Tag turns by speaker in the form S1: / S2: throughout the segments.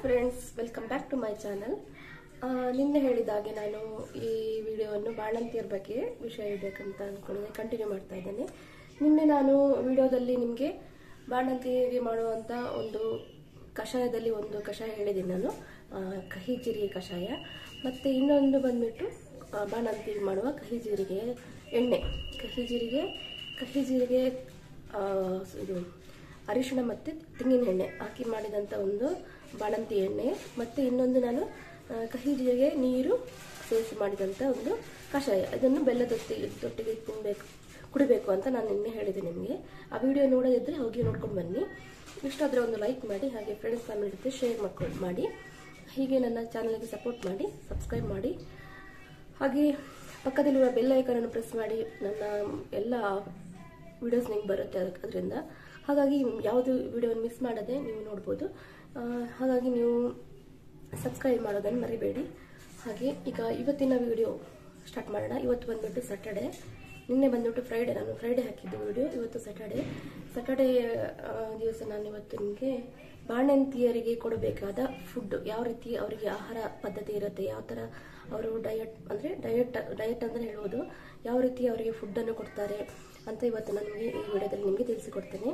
S1: Friends welcome back to my channel ನಿನ್ನೆ ಹೇಳಿದ ಹಾಗೆ ನಾನು ಈ ವಿಡಿಯೋವನ್ನು ಬಾಣಂತಿಯರ ಬಗ್ಗೆ ವಿಷಯ ಹೇಳ್ಬೇಕಂತ ಅನ್ಕೊಂಡಿದ್ದೆ ಕಂಟಿನ್ಯೂ ಮಾಡ್ತಾ ಇದ್ದೇನೆ ನಿನ್ನೆ ನಾನು ವಿಡಿಯೋದಲ್ಲಿ ನಿಮಗೆ ಬಾಣಂತಿಯರಿಗೆ ಮಾಡುವಂಥ ಒಂದು ಕಷಾಯದಲ್ಲಿ ಒಂದು ಕಷಾಯ ಹೇಳಿದ್ದೀನಿ ನಾನು ಆ, ಕಹಿ ಜೀರಿಗೆ ಕಷಾಯ ಮತ್ತು ಇನ್ನೊಂದು ಬಂದ್ಬಿಟ್ಟು ಆ, ಬಾಣಂತಿಗೆ ಮಾಡುವ ಕಹಿ ಜೀರಿಗೆ ಎಣ್ಣೆ ಕಹಿ ಜೀರಿಗೆ ಕಹಿ ಜೀರಿಗೆ ಆ, ಇದು ಅರಿಶಿಣ ಮತ್ತು ತೆಂಗಿನ ಎಣ್ಣೆ ಹಾಕಿ ಮಾಡಿದಂಥ ಒಂದು ಬಾಣಂತಿ ಎಣ್ಣೆ ಮತ್ತು ಇನ್ನೊಂದು ನಾನು ಆ, ಕಹಿ ಜೀರಿಗೆ ನೀರು ಸೇರಿಸಿ ಮಾಡಿದಂಥ ಒಂದು ಕಷಾಯ ಇದನ್ನು ಬೆಲ್ಲದೊಟ್ಟಿಗೆ ತೊಟ್ಟಿಗೆ ತಿನ್ನಬೇಕು ಕುಡಿಬೇಕು ಅಂತ ನಾನು ನಿನ್ನೆ ಹೇಳಿದೆ ನಿಮಗೆ ಆ ವಿಡಿಯೋ ನೋಡೋದಿದ್ರೆ ಹೋಗಿ ನೋಡ್ಕೊಂಡು ಬನ್ನಿ ಇಷ್ಟಾದರೆ ಒಂದು ಲೈಕ್ ಮಾಡಿ ಹಾಗೆ ಫ್ರೆಂಡ್ಸ್ ಫ್ಯಾಮಿಲಿ ಜೊತೆ ಶೇರ್ ಮಾಡ್ಕೊಂಡು ಮಾಡಿ ಹೀಗೆ ನನ್ನ ಚಾನಲ್ಗೆ ಸಪೋರ್ಟ್ ಮಾಡಿ ಸಬ್ಸ್ಕ್ರೈಬ್ ಮಾಡಿ ಹಾಗೆ ಪಕ್ಕದಲ್ಲಿರುವ ಬೆಲ್ ಐಕನನ್ನು ಪ್ರೆಸ್ ಮಾಡಿ ನನ್ನ ಎಲ್ಲ ವಿಡಿಯೋಸ್ ನಿಮ್ಗೆ ಬರುತ್ತೆ ಅದಕ್ಕೆ ಅದರಿಂದ ಹಾಗಾಗಿ ಯಾವುದು ವಿಡಿಯೋವನ್ನು ಮಿಸ್ ಮಾಡದೆ ನೀವು ನೋಡ್ಬೋದು ಆ, ಹಾಗಾಗಿ ನೀವು ಸಬ್ಸ್ಕ್ರೈಬ್ ಮಾಡೋದನ್ನು ಮರಿಬೇಡಿ ಹಾಗೆ ಈಗ ಇವತ್ತಿನ ವಿಡಿಯೋ ಸ್ಟಾರ್ಟ್ ಮಾಡೋಣ ಇವತ್ತು ಬಂದ್ಬಿಟ್ಟು ಸ್ಯಾಟರ್ಡೆ ನಿನ್ನೆ ಬಂದ್ಬಿಟ್ಟು ಫ್ರೈಡೆ ನಾನು ಫ್ರೈಡೆ ಹಾಕಿದ್ದು ವಿಡಿಯೋ ಇವತ್ತು ಸ್ಯಾಟರ್ಡೆ ಸ್ಯಾಟರ್ಡೆ ದಿವಸ ನಾನು ಇವತ್ತು ನಿಮಗೆ ಬಾಣಂತಿಯರಿಗೆ ಕೊಡಬೇಕಾದ ಫುಡ್ ಯಾವ ರೀತಿ ಅವರಿಗೆ ಆಹಾರ ಪದ್ಧತಿ ಇರುತ್ತೆ ಯಾವ ಥರ ಅವರು ಡಯಟ್ ಅಂದರೆ ಡಯಟ್ ಡಯಟ್ ಅಂದರೆ ಹೇಳ್ಬೋದು ಯಾವ ರೀತಿ ಅವರಿಗೆ ಫುಡ್ಡನ್ನು ಕೊಡ್ತಾರೆ ಅಂತ ಇವತ್ತು ನನಗೆ ಈ ವಿಡಿಯೋದಲ್ಲಿ ನಿಮಗೆ ತಿಳಿಸಿಕೊಡ್ತೇನೆ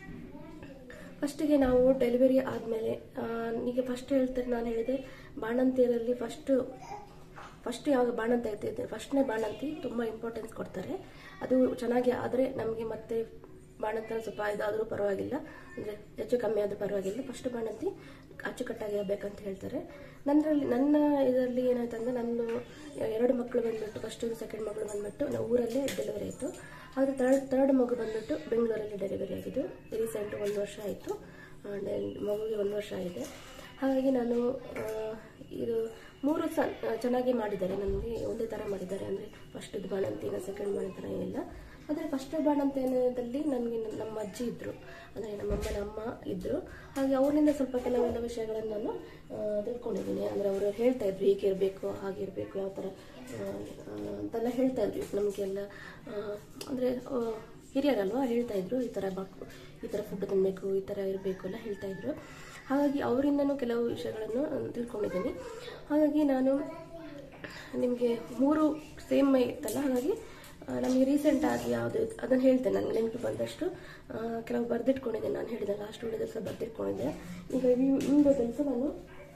S1: ಫಸ್ಟಿಗೆ ನಾವು ಡೆಲಿವರಿ ಆದಮೇಲೆ ಈಗ ಫಸ್ಟ್ ಹೇಳ್ತಾರೆ ನಾನು ಹೇಳಿದೆ ಬಾಣಂತಿಯರಲ್ಲಿ ಫಸ್ಟು ಫಸ್ಟ್ ಯಾವಾಗ ಬಾಣಂತಿ ಆಗ್ತಿದ್ದೆ ಫಸ್ಟ್ನೇ ಬಾಣಂತಿ ತುಂಬ ಇಂಪಾರ್ಟೆನ್ಸ್ ಕೊಡ್ತಾರೆ ಅದು ಚೆನ್ನಾಗಿ ಆದರೆ ನಮಗೆ ಮತ್ತೆ ಬಾಣಂತನ ಸ್ವಲ್ಪ ಇದಾದರೂ ಪರವಾಗಿಲ್ಲ ಅಂದರೆ ಹೆಚ್ಚು ಕಮ್ಮಿ ಆದರೂ ಪರವಾಗಿಲ್ಲ ಫಸ್ಟ್ ಬಾಣಂತಿ ಅಚ್ಚುಕಟ್ಟಾಗಿ ಆಗ್ಬೇಕಂತ ಹೇಳ್ತಾರೆ ನನ್ನಲ್ಲಿ ನನ್ನ ಇದರಲ್ಲಿ ಏನಾಯ್ತು ಅಂದರೆ ನಂದು ಎರಡು ಮಕ್ಕಳು ಬಂದ್ಬಿಟ್ಟು ಫಸ್ಟ್ ಸೆಕೆಂಡ್ ಮಗಳು ಬಂದ್ಬಿಟ್ಟು ನಾವು ಊರಲ್ಲೇ ಡೆಲಿವರಿ ಆಯಿತು ಆದರೆ ತರ್ಡ್ ತರ್ಡ್ ಮಗು ಬಂದ್ಬಿಟ್ಟು ಬೆಂಗಳೂರಲ್ಲಿ ಡೆಲಿವರಿ ಆಗಿದ್ದು ರೀಸೆಂಟ್ ಒಂದು ವರ್ಷ ಆಯಿತು ಮಗುವಿಗೆ ಒಂದು ವರ್ಷ ಆಗಿದೆ ಹಾಗಾಗಿ ನಾನು ಆ, ಇದು ಮೂರು ಸಹ ಚೆನ್ನಾಗಿ ಮಾಡಿದ್ದಾರೆ ನನಗೆ ಒಂದೇ ಥರ ಮಾಡಿದ್ದಾರೆ ಅಂದರೆ ಫಸ್ಟ್ ಬಾಣಂತಿನ ಸೆಕೆಂಡ್ ಬಾಣಂತನ ಏನಿಲ್ಲ ಆದರೆ ಫಸ್ಟ್ ಬಾಣಂತನದಲ್ಲಿ ನನಗೆ ನಮ್ಮ ಅಜ್ಜಿ ಇದ್ದರು ಅಂದರೆ ನಮ್ಮಮ್ಮನ ಅಮ್ಮ ಇದ್ದರು ಹಾಗೆ ಅವರಿಂದ ಸ್ವಲ್ಪ ಕೆಲವೆಲ್ಲ ವಿಷಯಗಳನ್ನು ನಾನು ಆ, ತಿಳ್ಕೊಂಡಿದ್ದೀನಿ ಅಂದರೆ ಅವರು ಹೇಳ್ತಾ ಇದ್ರು ಹೀಗೆ ಇರಬೇಕು ಹಾಗೆ ಇರಬೇಕು ಯಾವ ಥರ ಆ, ಆ, ಅಂತೆಲ್ಲ ಹೇಳ್ತಾ ಇದ್ರು ನಮಗೆಲ್ಲ ಅಂದರೆ ಹಿರಿಯರಲ್ವಾ ಹೇಳ್ತಾ ಇದ್ರು ಈ ಥರ ಮಕ್ಳು ಈ ಥರ ಫುಡ್ ತಿನ್ನಬೇಕು ಈ ಥರ ಇರಬೇಕು ಎಲ್ಲ ಹೇಳ್ತಾ ಇದ್ರು ಹಾಗಾಗಿ ಅವರಿಂದನೂ ಕೆಲವು ವಿಷಯಗಳನ್ನು ತಿಳ್ಕೊಂಡಿದ್ದೀನಿ ಹಾಗಾಗಿ ನಾನು ನಿಮಗೆ ಮೂರು ಸೇಮ್ ಇತ್ತಲ್ಲ ಹಾಗಾಗಿ ಆ, ನಮಗೆ ರೀಸೆಂಟ್ ಆಗಿ ಯಾವುದು ಅದನ್ನು ಹೇಳ್ತೇನೆ ನನಗೆ ನೆನಪು ಬಂದಷ್ಟು ಆ, ಕೆಲವು ಬರೆದಿಟ್ಕೊಂಡಿದ್ದೆ ನಾನು ಹೇಳಿದೆ ಲಾಸ್ಟ್ ವಿಡಿಯೋದಲ್ಲಿ ಸಹ ಬರೆದಿಟ್ಕೊಂಡಿದ್ದೆ ಈಗ ಈ ವಿಡಿಯೋದಲ್ಲಿ ಸಹ ನಾನು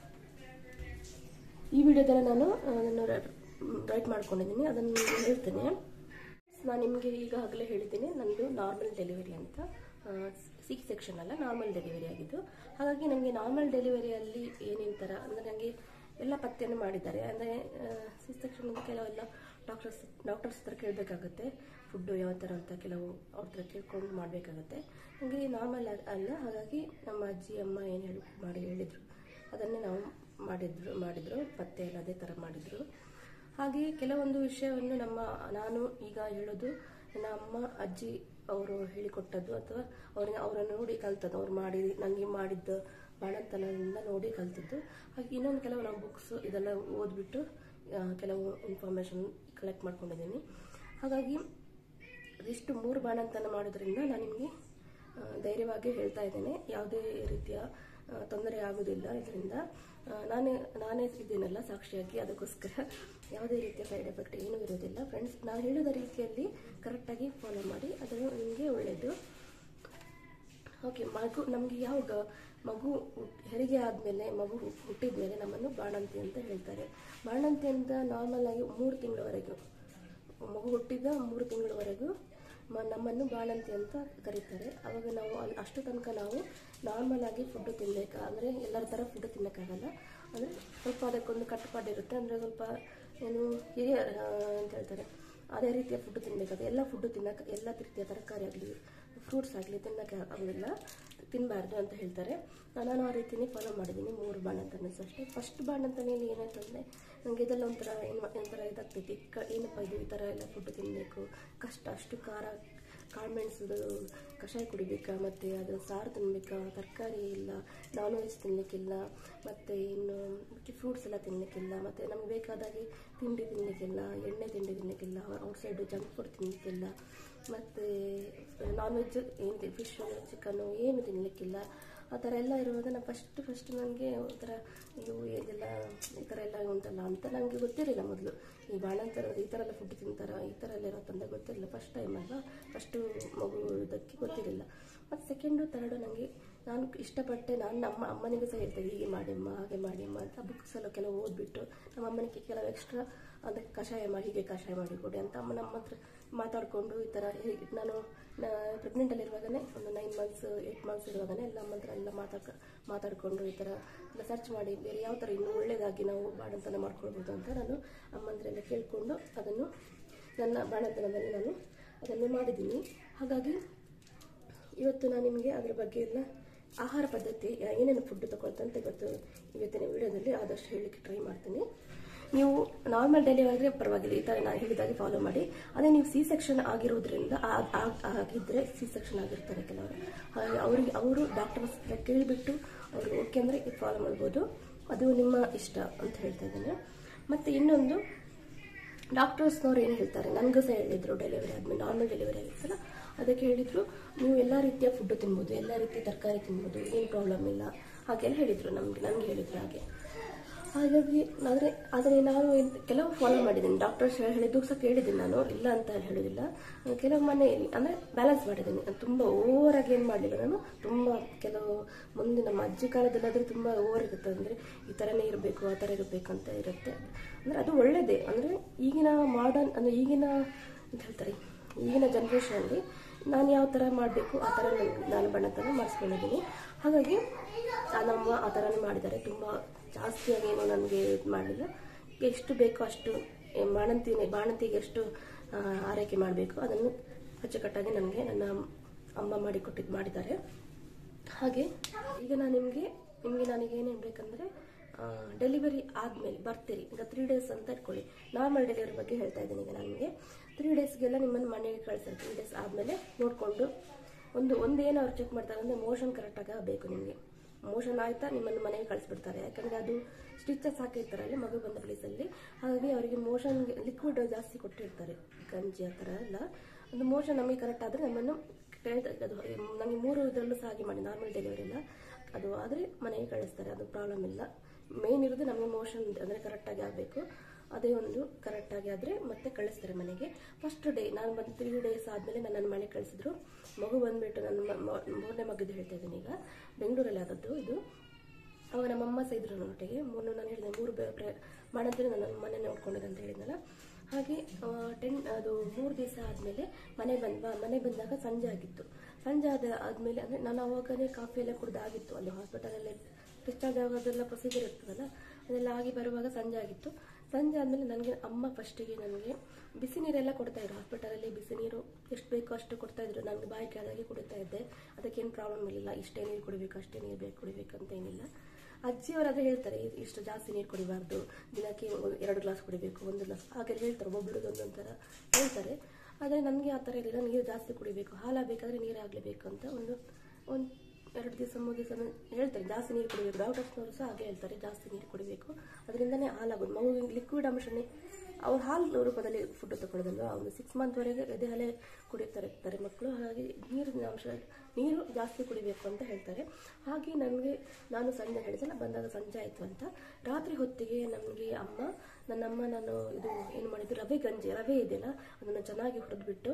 S1: ಈ ವಿಡಿಯೋದಲ್ಲಿ ನಾನು ಅದನ್ನು ರೈಟ್ ಮಾಡ್ಕೊಂಡಿದ್ದೀನಿ ಅದನ್ನು ನಿಮ್ಗೆ ಹೇಳ್ತೇನೆ ನಾನು ನಿಮಗೆ ಈಗಾಗಲೇ ಹೇಳಿದ್ದೀನಿ ನಂದು ನಾರ್ಮಲ್ ಡೆಲಿವರಿ ಅಂತ ಸಿ ಸೆಕ್ಷನ್ ಅಲ್ಲ ನಾರ್ಮಲ್ ಡೆಲಿವರಿ ಆಗಿದ್ದು ಹಾಗಾಗಿ ನನಗೆ ನಾರ್ಮಲ್ ಡೆಲಿವರಿಯಲ್ಲಿ ಏನೇನು ಥರ ಅಂದರೆ ನನಗೆ ಎಲ್ಲ ಪತ್ತೆಯನ್ನು ಮಾಡಿದ್ದಾರೆ ಅಂದರೆ ಸಿ ಸೆಕ್ಷನ್ ಕೆಲವೆಲ್ಲ ಡಾಕ್ಟರ್ಸ್ ಡಾಕ್ಟರ್ಸ್ ಹತ್ರ ಕೇಳಬೇಕಾಗುತ್ತೆ ಫುಡ್ಡು ಯಾವ ಥರ ಅಂತ ಕೆಲವು ಅವ್ರ ಹತ್ರ ಕೇಳ್ಕೊಂಡು ಮಾಡಬೇಕಾಗುತ್ತೆ ನನಗೆ ನಾರ್ಮಲ್ ಅಲ್ಲ ಹಾಗಾಗಿ ನಮ್ಮ ಅಜ್ಜಿ ಅಮ್ಮ ಏನು ಹೇಳಿ ಮಾಡಿ ಹೇಳಿದರು ಅದನ್ನೇ ನಾವು ಮಾಡಿದ್ರು ಮಾಡಿದ್ರು ಪತ್ತೆ ಎಲ್ಲ ಅದೇ ಥರ ಮಾಡಿದರು ಹಾಗೆಯೇ ಕೆಲವೊಂದು ವಿಷಯವನ್ನು ನಮ್ಮ ನಾನು ಈಗ ಹೇಳೋದು ನನ್ನ ಅಮ್ಮ ಅಜ್ಜಿ ಅವರು ಹೇಳಿಕೊಟ್ಟದ್ದು ಅಥವಾ ಅವ್ರಿಗೆ ಅವರನ್ನು ನೋಡಿ ಕಲ್ತದ್ದು ಅವ್ರು ಮಾಡಿ ನನಗೆ ಮಾಡಿದ್ದ ಬಾಣಂತನದಿಂದ ನೋಡಿ ಕಲ್ತಿದ್ದು ಹಾಗೆ ಇನ್ನೊಂದು ಕೆಲವು ನಾವು ಬುಕ್ಸ್ ಇದೆಲ್ಲ ಓದ್ಬಿಟ್ಟು ಆ, ಕೆಲವು ಇನ್ಫಾರ್ಮೇಷನ್ ಕಲೆಕ್ಟ್ ಮಾಡ್ಕೊಂಡಿದ್ದೀನಿ ಹಾಗಾಗಿ ಇದಿಷ್ಟು ಮೂರು ಬಾಣಂತನ ಮಾಡೋದ್ರಿಂದ ನಾನು ನಿಮಗೆ ಆ, ಧೈರ್ಯವಾಗಿ ಹೇಳ್ತಾ ಇದ್ದೇನೆ ಯಾವುದೇ ರೀತಿಯ ಆ, ತೊಂದರೆ ಆಗೋದಿಲ್ಲ ಇದರಿಂದ ಆ, ನಾನೇ ನಾನೇ ಇದ್ದೀನಲ್ಲ ಸಾಕ್ಷಿಯಾಗಿ ಅದಕ್ಕೋಸ್ಕರ ಯಾವುದೇ ರೀತಿಯ ಸೈಡ್ ಎಫೆಕ್ಟ್ ಏನೂ ಇರೋದಿಲ್ಲ ಫ್ರೆಂಡ್ಸ್ ನಾನು ಹೇಳಿದ ರೀತಿಯಲ್ಲಿ ಕರೆಕ್ಟಾಗಿ ಫಾಲೋ ಮಾಡಿ ಅದು ನಿಮಗೆ ಒಳ್ಳೆಯದು ಓಕೆ ಮಗು ನಮಗೆ ಯಾವಾಗ ಮಗು ಹುಟ್- ಹೆರಿಗೆ ಆದಮೇಲೆ ಮಗು ಹುಟ್ಟಿದ ಮೇಲೆ ನಮ್ಮನ್ನು ಬಾಣಂತಿ ಅಂತ ಹೇಳ್ತಾರೆ ಬಾಣಂತಿ ಅಂತ ನಾರ್ಮಲ್ ಆಗಿ ಮೂರು ತಿಂಗಳವರೆಗೂ ಮಗು ಹುಟ್ಟಿದ ಮೂರು ತಿಂಗಳವರೆಗೂ ಮ ನಮ್ಮನ್ನು ಬಾಣಂತಿ ಅಂತ ಕರೀತಾರೆ ಆವಾಗ ನಾವು ಅಲ್ಲಿ ಅಷ್ಟು ತನಕ ನಾವು ನಾರ್ಮಲ್ ಆಗಿ ಫುಡ್ ತಿನ್ನಬೇಕಾ ಅಂದರೆ ಎಲ್ಲರ ಥರ ಫುಡ್ ತಿನ್ನೋಕ್ಕಾಗಲ್ಲ ಅಂದರೆ ಸ್ವಲ್ಪ ಅದಕ್ಕೊಂದು ಕಟ್ಟುಪಾಡು ಇರುತ್ತೆ ಅಂದರೆ ಸ್ವಲ್ಪ ಏನು ಹಿರಿಯ ಆ, ಅಂತ ಹೇಳ್ತಾರೆ ಅದೇ ರೀತಿಯ ಫುಡ್ ತಿನ್ನಬೇಕಾದ್ರೆ ಎಲ್ಲ ಫುಡ್ ತಿನ್ನಕ್ಕೆ ಎಲ್ಲ ರೀತಿಯ ತರಕಾರಿ ಆಗಲಿ ಫ್ರೂಟ್ಸ್ ಆಗಲಿ ತಿನ್ನೋಕ್ಕೆ ಆಗೋದಿಲ್ಲ ತಿನ್ನಬಾರ್ದು ಅಂತ ಹೇಳ್ತಾರೆ ನಾನು ಆ ರೀತಿನೇ ಫಾಲೋ ಮಾಡಿದ್ದೀನಿ ಮೂರು ಬಾಣಂತನ ಅಷ್ಟೇ ಫಸ್ಟ್ ಬಾಣಂತನೆಯಲ್ಲಿ ಏನಾಯ್ತು ಅಂದರೆ ನನಗೆ ಇದೆಲ್ಲ ಒಂಥರ ಏನು ಒಂಥರ ಇದಾಗ್ತೈತಿ ಕ ಏನಪ್ಪ ಇದು ಈ ಥರ ಎಲ್ಲ ಫುಡ್ ತಿನ್ನಬೇಕು ಕಷ್ಟ ಅಷ್ಟು ಖಾರ ಕಾಳುಮೆಣಸದು ಕಷಾಯ ಕುಡಿಬೇಕಾ ಮತ್ತು ಅದು ಸಾರು ತಿನ್ನಬೇಕಾ ತರಕಾರಿ ಇಲ್ಲ ನಾನ್ ವೆಜ್ ತಿನ್ನಲಿಕ್ಕಿಲ್ಲ ಮತ್ತು ಇನ್ನು ಫ್ರೂಟ್ಸ್ ಎಲ್ಲ ತಿನ್ನಲಿಕ್ಕಿಲ್ಲ ಮತ್ತು ನಮ್ಗೆ ಬೇಕಾದಾಗೆ ತಿಂಡಿ ತಿನ್ನಲಿಕ್ಕಿಲ್ಲ ಎಣ್ಣೆ ತಿಂಡಿ ತಿನ್ನಲಿಕ್ಕಿಲ್ಲ ಔಟ್ಸೈಡು ಜಂಕ್ ಫುಡ್ ತಿನ್ನಲಿಕ್ಕಿಲ್ಲ ಮತ್ತು ನಾನ್ ವೆಜ್ ಏನು ಫಿಶ್ ಚಿಕನ್ನು ಏನು ತಿನ್ನಲಿಕ್ಕಿಲ್ಲ ಆ ಥರ ಎಲ್ಲ ಇರುವಾಗ ನಾನು ಫಸ್ಟ್ ಫಸ್ಟ್ ನನಗೆ ಒಂಥರ ಅಯ್ಯೋ ಇದೆಲ್ಲ ಈ ಥರ ಎಲ್ಲ ಉಂಟಲ್ಲ ಅಂತ ನನಗೆ ಗೊತ್ತಿರಲಿಲ್ಲ ಮೊದಲು ಈ ಬಾಣಂತರ ಈ ಥರ ಎಲ್ಲ ಫುಡ್ ತಿಂತಾರ ಈ ಥರ ಎಲ್ಲ ಇರುತ್ತಂತ ಗೊತ್ತಿರಲಿಲ್ಲ ಫಸ್ಟ್ ಟೈಮ್ ಅಲ್ಲ ಫಸ್ಟು ಮಗು ಇದಕ್ಕೆ ಗೊತ್ತಿರಲಿಲ್ಲ ಮತ್ತು ಸೆಕೆಂಡು ತರ್ಡು ನನಗೆ ನಾನು ಇಷ್ಟಪಟ್ಟೆ ನಾನು ನಮ್ಮ ಅಮ್ಮನಿಗೂ ಸಹ ಹೇಳ್ತೇನೆ ಹೀಗೆ ಮಾಡಿಮ್ಮ ಹಾಗೆ ಮಾಡಿಮ್ಮ ಅಂತ ಬುಕ್ಸ್ ಎಲ್ಲ ಕೆಲವು ಓದ್ಬಿಟ್ಟು ನಮ್ಮ ಅಮ್ಮನಿಗೆ ಕೆಲವು ಎಕ್ಸ್ಟ್ರಾ ಅದಕ್ಕೆ ಕಷಾಯ ಮಾಡಿ ಹೀಗೆ ಕಷಾಯ ಮಾಡಿ ಕೊಡಿ ಅಂತ ಅಮ್ಮ ನಮ್ಮ ಹತ್ರ ಮಾತಾಡಿಕೊಂಡು ಈ ಥರ ಹೀಗೆ ನಾನು ಪ್ರೆಗ್ನೆಂಟಲ್ಲಿರುವಾಗಲೇ ಒಂದು ನೈನ್ ಮಂತ್ಸ್ ಏಯ್ಟ್ ಮಂತ್ಸ್ ಇರುವಾಗಲೇ ಎಲ್ಲ ಅಮ್ಮ ಹತ್ರ ಎಲ್ಲ ಮಾತಾಡ್ಕ ಮಾತಾಡಿಕೊಂಡು ಈ ಥರ ಎಲ್ಲ ಸರ್ಚ್ ಮಾಡಿ ಬೇರೆ ಯಾವ ಥರ ಇನ್ನೂ ಒಳ್ಳೆಯದಾಗಿ ನಾವು ಬಾಣಂತನ ಮಾಡ್ಕೊಳ್ಬೋದು ಅಂತ ನಾನು ಅಮ್ಮ ಹತ್ರ ಎಲ್ಲ ಕೇಳಿಕೊಂಡು ಅದನ್ನು ನನ್ನ ಬಾಣಂತನದಲ್ಲಿ ನಾನು ಅದನ್ನು ಮಾಡಿದ್ದೀನಿ ಹಾಗಾಗಿ ಇವತ್ತು ನಾನು ನಿಮಗೆ ಅದರ ಬಗ್ಗೆ ಎಲ್ಲ ಆಹಾರ ಪದ್ಧತಿ ಏನೇನು ಫುಡ್ ತಗೊಳ್ತಂತ ಇವತ್ತು ಇವತ್ತಿನ ವಿಡಿಯೋದಲ್ಲಿ ಆದಷ್ಟು ಹೇಳಲಿಕ್ಕೆ ಟ್ರೈ ಮಾಡ್ತೀನಿ ನೀವು ನಾರ್ಮಲ್ ಡೆಲಿವರಿ ಆದರೆ ಪರವಾಗಿಲ್ಲ ಈ ಥರ ನಾನು ಹೇಳಿದಾಗೆ ಫಾಲೋ ಮಾಡಿ ಅದೇ ನೀವು ಸಿ ಸೆಕ್ಷನ್ ಆಗಿರೋದ್ರಿಂದ ಆ- ಆ- ಆಗಿದ್ರೆ ಸಿ ಸೆಕ್ಷನ್ ಆಗಿರ್ತಾರೆ ಕೆಲವರು ಹಾಗೆ ಅವರಿಗೆ ಅವರು ಡಾಕ್ಟರ್ಸ್ ಹತ್ರ ಕೇಳಿಬಿಟ್ಟು ಅವರು ಓಕೆ ಅಂದರೆ ಇದು ಫಾಲೋ ಮಾಡ್ಬೋದು ಅದು ನಿಮ್ಮ ಇಷ್ಟ ಅಂತ ಹೇಳ್ತಾ ಇದ್ದೇನೆ ಮತ್ತು ಇನ್ನೊಂದು ಡಾಕ್ಟರ್ಸ್ನವ್ರು ಏನು ಹೇಳ್ತಾರೆ ನನಗೂ ಸಹ ಹೇಳಿದ್ರು ಡೆಲಿವರಿ ಆದಮೇಲೆ ನಾರ್ಮಲ್ ಡೆಲಿವರಿ ಆಗಿತ್ತಲ್ಲ ಅದಕ್ಕೆ ಹೇಳಿದ್ರು ನೀವು ಎಲ್ಲ ರೀತಿಯ ಫುಡ್ ತಿನ್ಬೋದು ಎಲ್ಲ ರೀತಿಯ ತರಕಾರಿ ತಿನ್ಬೋದು ಏನು ಪ್ರಾಬ್ಲಮ್ ಇಲ್ಲ ಹಾಗೆಲ್ಲ ಹೇಳಿದರು ನಮಗೆ ನನಗೆ ಹೇಳಿದ್ರು ಹಾಗೆ ಹಾಗಾಗಿ ಆದರೆ ಆದರೆ ನಾನು ಇದ್- ಕೆಲವು ಫಾಲೋ ಮಾಡಿದ್ದೀನಿ ಡಾಕ್ಟರ್ಸ್ ಹೇಳಿದ್ದು ಸಹ ಕೇಳಿದ್ದೀನಿ ನಾನು ಇಲ್ಲ ಅಂತ ಹೇಳೋದಿಲ್ಲ ಕೆಲವು ಮನೆಯಲ್ಲಿ ಅಂದರೆ ಬ್ಯಾಲೆನ್ಸ್ ಮಾಡಿದ್ದೀನಿ ನಾನು ತುಂಬ ಓವರಾಗಿ ಏನು ಮಾಡಲಿಲ್ಲ ನಾನು ತುಂಬ ಕೆಲವು ಮುಂದೆ ನಮ್ಮ ಅಜ್ಜಿ ಕಾಲದಲ್ಲಾದರೆ ತುಂಬ ಓವರ್ ಇರುತ್ತೆ ಅಂದರೆ ಈ ಥರನೇ ಇರಬೇಕು ಆ ಥರ ಇರಬೇಕು ಅಂತ ಇರುತ್ತೆ ಅಂದರೆ ಅದು ಒಳ್ಳೆಯದೇ ಅಂದರೆ ಈಗಿನ ಮಾಡರ್ನ್ ಅಂದರೆ ಈಗಿನ ಅಂತ ಹೇಳ್ತಾರೆ ಈಗಿನ ಜನ್ರೇಷನಲ್ಲಿ ನಾನು ಯಾವ ಥರ ಮಾಡಬೇಕು ಆ ಥರ ನಾನು- ನಾನು ಬಣ್ಣತನ ಮಾಡಿಸ್ಕೊಂಡಿದ್ದೀನಿ ಹಾಗಾಗಿ ಆ ನಮ್ಮ ಆ ಥರನೇ ಮಾಡಿದ್ದಾರೆ ತುಂಬ ಜಾಸ್ತಿಯಾಗಿ ಏನು ನನಗೆ ಇದು ಮಾಡಲಿಲ್ಲ ಎಷ್ಟು ಬೇಕೋ ಅಷ್ಟು ಏ, ಬಾಣಂತಿನೇ ಬಾಣಂತಿಗೆ ಎಷ್ಟು ಆ, ಆರೈಕೆ ಮಾಡಬೇಕು ಅದನ್ನು ಅಚ್ಚುಕಟ್ಟಾಗಿ ನನಗೆ ನನ್ನ ಅಮ್ಮ ಮಾಡಿಕೊಟ್ಟಿದ್ದು ಮಾಡಿದ್ದಾರೆ ಹಾಗೆ ಈಗ ನಾನು ನಿಮಗೆ ನಿಮಗೆ ನನಗೆ ಏನು ಹೇಳ್ಬೇಕಂದ್ರೆ ಡೆಲಿವರಿ ಆದಮೇಲೆ ಬರ್ತೀರಿ ಈಗ ತ್ರೀ ಡೇಸ್ ಅಂತ ಇಟ್ಕೊಳ್ಳಿ ನಾರ್ಮಲ್ ಡೆಲಿವರಿ ಬಗ್ಗೆ ಹೇಳ್ತಾ ಇದ್ದೀನಿ ಈಗ ನಾನು ನಿಮಗೆ ತ್ರೀ ಡೇಸ್ಗೆಲ್ಲ ನಿಮ್ಮನ್ನು ಮನೆಗೆ ಕಳಿಸ್ತಾರೆ ತ್ರೀ ಡೇಸ್ ಆದಮೇಲೆ ನೋಡಿಕೊಂಡು ಒಂದು ಒಂದು ಏನು ಅವ್ರು ಚೆಕ್ ಮಾಡ್ತಾರೆ ಅಂದರೆ ಮೋಷನ್ ಕರೆಕ್ಟಾಗಿ ಆಗಬೇಕು ನಿಮಗೆ ಮೋಷನ್ ಆಯ್ತಾ ನಿಮ್ಮನ್ನು ಮನೆಗೆ ಕಳಿಸ್ಬಿಡ್ತಾರೆ ಯಾಕಂದರೆ ಅದು ಸ್ಟಿಚಸ್ ಹಾಕಿರ್ತಾರಲ್ಲ ಮಗು ಬಂದ ಪ್ಲೇಸಲ್ಲಿ ಹಾಗಾಗಿ ಅವರಿಗೆ ಮೋಷನ್ ಲಿಕ್ವಿಡ್ ಜಾಸ್ತಿ ಕೊಟ್ಟಿರ್ತಾರೆ ಗಂಜಿ ಆ ಥರ ಎಲ್ಲ ಅದು ಮೋಷನ್ ನಮಗೆ ಕರೆಕ್ಟ್ ಆದರೆ ನಮ್ಮನ್ನು ಕೇಳ್ತಾರೆ ಅದು ನಮಗೆ ಮೂರು ಇದರಲ್ಲೂ ಸಹ ಹಾಗೆ ಮಾಡಿ ನಾರ್ಮಲ್ ಡೆಲಿವರಿ ಎಲ್ಲ ಅದು ಆದರೆ ಮನೆಗೆ ಕಳಿಸ್ತಾರೆ ಅದು ಪ್ರಾಬ್ಲಮ್ ಇಲ್ಲ ಮೇನ್ ಇರೋದು ನಮಗೆ ಮೋಷನ್ ಅಂದರೆ ಕರೆಕ್ಟಾಗಿ ಆಗಬೇಕು ಅದೇ ಒಂದು ಕರೆಕ್ಟಾಗಿ ಆದರೆ ಮತ್ತೆ ಕಳಿಸ್ತಾರೆ ಮನೆಗೆ ಫಸ್ಟ್ ಡೇ ನಾನು ಬಂದು ತ್ರೀ ಡೇಸ್ ಆದಮೇಲೆ ನನ್ನನ್ನು ಮನೆಗೆ ಕಳಿಸಿದ್ರು ಮಗು ಬಂದುಬಿಟ್ಟು ನನ್ನ ಮ- ಮ- ಮೂರನೇ ಮಗದ್ದು ಹೇಳ್ತಾ ಇದ್ದೀನಿ ಈಗ ಬೆಂಗಳೂರಲ್ಲಿ ಆದದ್ದು ಇದು ಅವಾಗ ನಮ್ಮಮ್ಮ ಸಹ ಇದ್ರು ನನ್ನೊಟ್ಟಿಗೆ ಮೂರು ನಾನು ಹೇಳಿದೆ ಮೂರು ಮಾಡಂತೇಳಿ ನನ್ನ ಮನೆ ನೋಡ್ಕೊಂಡಿದ್ದೆ ಅಂತ ಹೇಳಿದ್ನಲ್ಲ ಹಾಗೆ ಟೆನ್ ಅದು ಮೂರು ದಿವಸ ಆದಮೇಲೆ ಮನೆ ಬಂದ್ವಾ ಮನೆ ಬಂದಾಗ ಸಂಜೆ ಆಗಿತ್ತು ಸಂಜೆ ಆದ ಆದಮೇಲೆ ಅಂದರೆ ನಾನು ಅವಾಗನೇ ಕಾಫಿ ಎಲ್ಲ ಕುಡ್ದಾಗಿತ್ತು ಅಲ್ಲಿ ಹಾಸ್ಪಿಟಲಲ್ಲಿ ಡಿಸ್ಚಾರ್ಜ್ ಆಗೋದೆಲ್ಲ ಪ್ರೊಸೀಜರ್ ಇರ್ತದಲ್ಲ ಅದೆಲ್ಲ ಆಗಿ ಬರುವಾಗ ಸಂಜೆ ಆಗಿತ್ತು ಸಂಜೆ ಆದಮೇಲೆ ನನಗೆ ಅಮ್ಮ ಫಸ್ಟಿಗೆ ನನಗೆ ಬಿಸಿ ನೀರೆಲ್ಲ ಕೊಡ್ತಾ ಇದ್ರು ಹಾಸ್ಪಿಟಲಲ್ಲಿ ಬಿಸಿ ನೀರು ಎಷ್ಟು ಬೇಕೋ ಅಷ್ಟು ಕೊಡ್ತಾ ಇದ್ರು ನನಗೆ ಬಾಯಿ ಕೆಳಗೆ ಕುಡಿತಾ ಇದ್ದೆ ಅದಕ್ಕೇನು ಪ್ರಾಬ್ಲಮ್ ಇರಲಿಲ್ಲ ಇಷ್ಟೇ ನೀರು ಕುಡಿಬೇಕು ಅಷ್ಟೇ ನೀರು ಬೇಕು ಕುಡಿಬೇಕು ಅಂತ ಏನಿಲ್ಲ ಅಜ್ಜಿಯವರಾದ್ರೆ ಹೇಳ್ತಾರೆ ಇ- ಇಷ್ಟು ಜಾಸ್ತಿ ನೀರು ಕುಡಿಬಾರ್ದು ದಿನಕ್ಕೆ ಒಂದು ಎರಡು ಗ್ಲಾಸ್ ಕುಡಿಬೇಕು ಒಂದು ಗ್ಲಾಸ್ ಹಾಗೆಲ್ಲ ಹೇಳ್ತಾರೆ ಒಬ್ಬೊಬ್ರಿಗೆ ಒಂದೊಂದು ಥರ ಹೇಳ್ತಾರೆ ಆದರೆ ನನಗೆ ಆ ಥರ ಇರಲಿಲ್ಲ ನೀರು ಜಾಸ್ತಿ ಕುಡಿಬೇಕು ಹಾಲು ಬೇಕಾದರೆ ನೀರು ಆಗಲೇಬೇಕು ಅಂತ ಒಂದು ಒಂದು ಎರಡು ದಿವಸ ಮೂರು ದಿವಸ ಹೇಳ್ತಾರೆ ಜಾಸ್ತಿ ನೀರು ಕುಡಿಬೇಕು ಡಾಕ್ಟರ್ಸ್ನವರು ಸಹ ಹಾಗೆ ಹೇಳ್ತಾರೆ ಜಾಸ್ತಿ ನೀರು ಕುಡಿಬೇಕು ಅದರಿಂದನೇ ಹಾಲಾಗೋದು ಮಗುವಿಗೆ ಲಿಕ್ವಿಡ್ ಅಂಶನೇ ಅವ್ರು ಹಾಲು ರೂಪದಲ್ಲಿ ಫುಡ್ ತಗೊಳ್ಳೋದಲ್ವಾ ಒಂದು ಸಿಕ್ಸ್ ಮಂತ್ವರೆಗೆ ಎದೆ ಹಾಲೆ ಕುಡಿತಾರೆ ಇರ್ತಾರೆ ಮಕ್ಕಳು ಹಾಗಾಗಿ ನೀರಿನ ಅಂಶ ನೀರು ಜಾಸ್ತಿ ಕುಡಿಬೇಕು ಅಂತ ಹೇಳ್ತಾರೆ ಹಾಗೆ ನನಗೆ ನಾನು ಸಂಜೆ ಹೇಳಿದಲ್ಲ ಬಂದಾಗ ಸಂಜೆ ಆಯಿತು ಅಂತ ರಾತ್ರಿ ಹೊತ್ತಿಗೆ ನಮಗೆ ಅಮ್ಮ ನನ್ನಮ್ಮ ನಾನು ಇದು ಏನು ಮಾಡಿದ್ದು ರವೆ ಗಂಜಿ ರವೆ ಇದೆಯಲ್ಲ ಅದನ್ನು ಚೆನ್ನಾಗಿ ಹುರಿದ್ಬಿಟ್ಟು